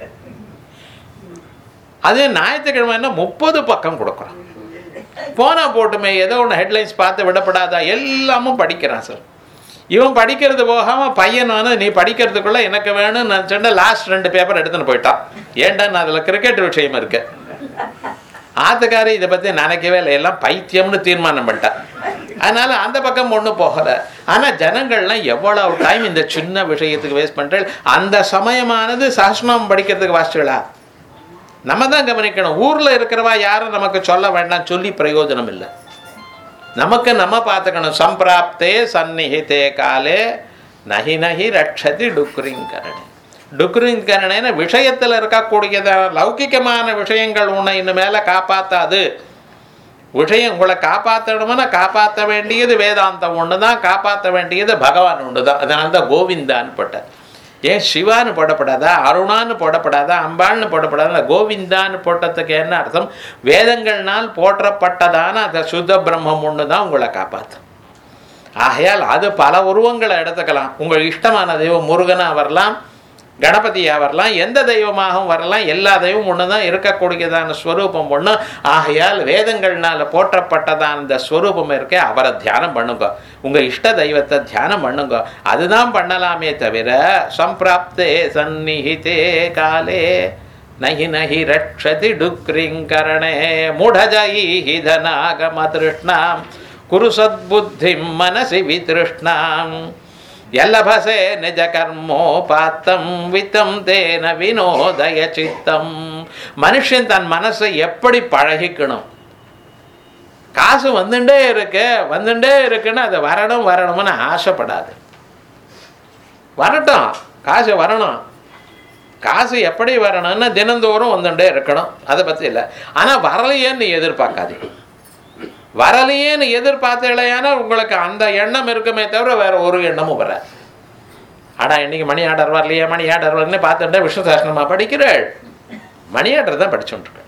அது ஞாயிற்றுக்கிழமைன்னா முப்பது பக்கம் கொடுக்குறோம் போனா போட்டுமே ஏதோ ஒன்று ஹெட்லைன்ஸ் பார்த்து விடப்படாதா எல்லாமும் படிக்கிறான் சார் இவன் படிக்கிறது போகாமல் பையன் வந்து நீ படிக்கிறதுக்குள்ள எனக்கு வேணும்னு நினச்சேன் லாஸ்ட் ரெண்டு பேப்பர் எடுத்துன்னு போயிட்டான் ஏன்டா நான் அதில் கிரிக்கெட் விஷயம் இருக்கு ஆத்துக்காரி இதை பற்றி நினைக்கவே இல்லை எல்லாம் பைத்தியம்னு தீர்மானம் பண்ணிட்டா அதனால அந்த பக்கம் ஒன்றும் போகலை ஆனால் ஜனங்கள்லாம் எவ்வளவு டைம் இந்த சின்ன விஷயத்துக்கு வேஸ்ட் பண்ணுறேன் அந்த சமயமானது சஹஸ்நாமம் படிக்கிறதுக்கு வாசிச்சுகளா நம்ம தான் கவனிக்கணும் ஊரில் இருக்கிறவா யாரும் நமக்கு சொல்ல வேண்டாம் சொல்லி பிரயோஜனம் இல்லை நமக்கு நம்ம பார்த்துக்கணும் சம்பிராப்தே சந்நிஹிதே காலே நஹி நஹி ரட்சதி டுக்ரிங்கரணை டுக்ரிங்கரணைன்னு விஷயத்தில் இருக்கக்கூடியதான லௌகிகமான விஷயங்கள் உன்னை இன்னும் மேலே காப்பாத்தாது விஷயம் உங்களை காப்பாற்றணும்னா காப்பாற்ற வேண்டியது வேதாந்தம் ஒன்று தான் காப்பாற்ற வேண்டியது பகவான் ஒன்று தான் அதனால தான் கோவிந்தான்னு போட்டார் ஏன் சிவான்னு போடப்படாதா அருணான்னு போடப்படாதா அம்பாள்னு போடப்படாதா கோவிந்தான்னு போட்டதுக்கு என்ன அர்த்தம் வேதங்கள்னால் போற்றப்பட்டதான அந்த சுத்த பிரம்மம் ஒன்று தான் உங்களை காப்பாற்றும் ஆகையால் அது பல உருவங்களை எடுத்துக்கலாம் உங்கள் இஷ்டமான தெய்வம் முருகனாக வரலாம் கணபதியாக வரலாம் எந்த தெய்வமாகவும் வரலாம் எல்லா தெய்வம் ஒன்று தான் இருக்கக்கூடியதான ஸ்வரூபம் ஒன்று ஆகையால் வேதங்கள்னால போற்றப்பட்டதான அந்த ஸ்வரூபம் இருக்கே அவரை தியானம் பண்ணுங்க உங்கள் இஷ்ட தெய்வத்தை தியானம் பண்ணுங்க அதுதான் பண்ணலாமே தவிர சம்பிராப்தே சந்நிஹிதே காலே நஹி நஹி ரட்சதி டுக்ரிங்கரணே மூடஜயி தனாகம திருஷ்ணாம் குரு சத்புத்திம் மனசி விதிருஷ்ணாம் எல்லபசே நிஜ கர்மோபாத்தம் வித்தம் தேன வினோதய சித்தம் மனுஷன் தன் மனசை எப்படி பழகிக்கணும் காசு வந்துட்டே இருக்கு வந்துட்டே இருக்குன்னு அது வரணும் வரணும்னு ஆசைப்படாது வரட்டும் காசு வரணும் காசு எப்படி வரணும்னா தினந்தோறும் வந்துட்டே இருக்கணும் அதை பற்றி இல்லை ஆனால் வரலையேன்னு எதிர்பார்க்காதீங்க வரலையேன்னு எதிர்பார்த்தீங்களேனா உங்களுக்கு அந்த எண்ணம் இருக்குமே தவிர வேற ஒரு எண்ணமும் வராது ஆடா இன்னைக்கு மணி ஆர்டர் வரலையே மணி ஆர்டர் வரலன்னு பார்த்துட்டே விஷ்ணு சாஸ்திரமா படிக்கிறாள் மணி ஆர்டர் தான் படிச்சுட்டு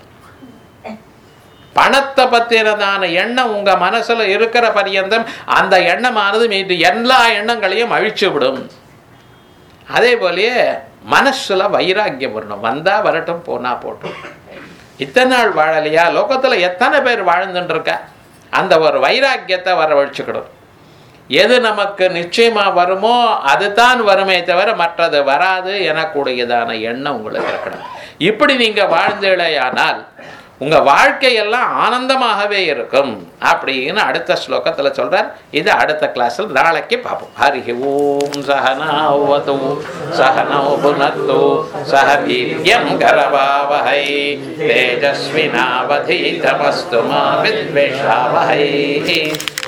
பணத்தை பத்தினதான எண்ணம் உங்க மனசுல இருக்கிற பரியந்தம் அந்த எண்ணமானது மீது எல்லா எண்ணங்களையும் அழிச்சு விடும் அதே போலயே மனசுல வைராக்கியம் வரணும் வந்தா வரட்டும் போனா போட்டும் இத்தனை நாள் வாழலையா லோகத்துல எத்தனை பேர் வாழ்ந்துட்டு இருக்கா அந்த ஒரு வைராக்கியத்தை வரவழைச்சுக்கணும் எது நமக்கு நிச்சயமா வருமோ அதுதான் வருமே தவிர மற்றது வராது எனக்கூடியதான எண்ணம் உங்களுக்கு இருக்கணும் இப்படி நீங்க வாழ்ந்தீழையானால் உங்க வாழ்க்கையெல்லாம் ஆனந்தமாகவே இருக்கும் அப்படின்னு அடுத்த ஸ்லோகத்துல சொல்றார் இது அடுத்த கிளாஸில் நாளைக்கு பார்ப்போம் ஹரி ஓம் சகனாவது சகனோ புனத்து சக வீரியம் கரவாவஹை தேஜஸ்வினாவதீதமஸ்து மா வித்வேஷாவஹை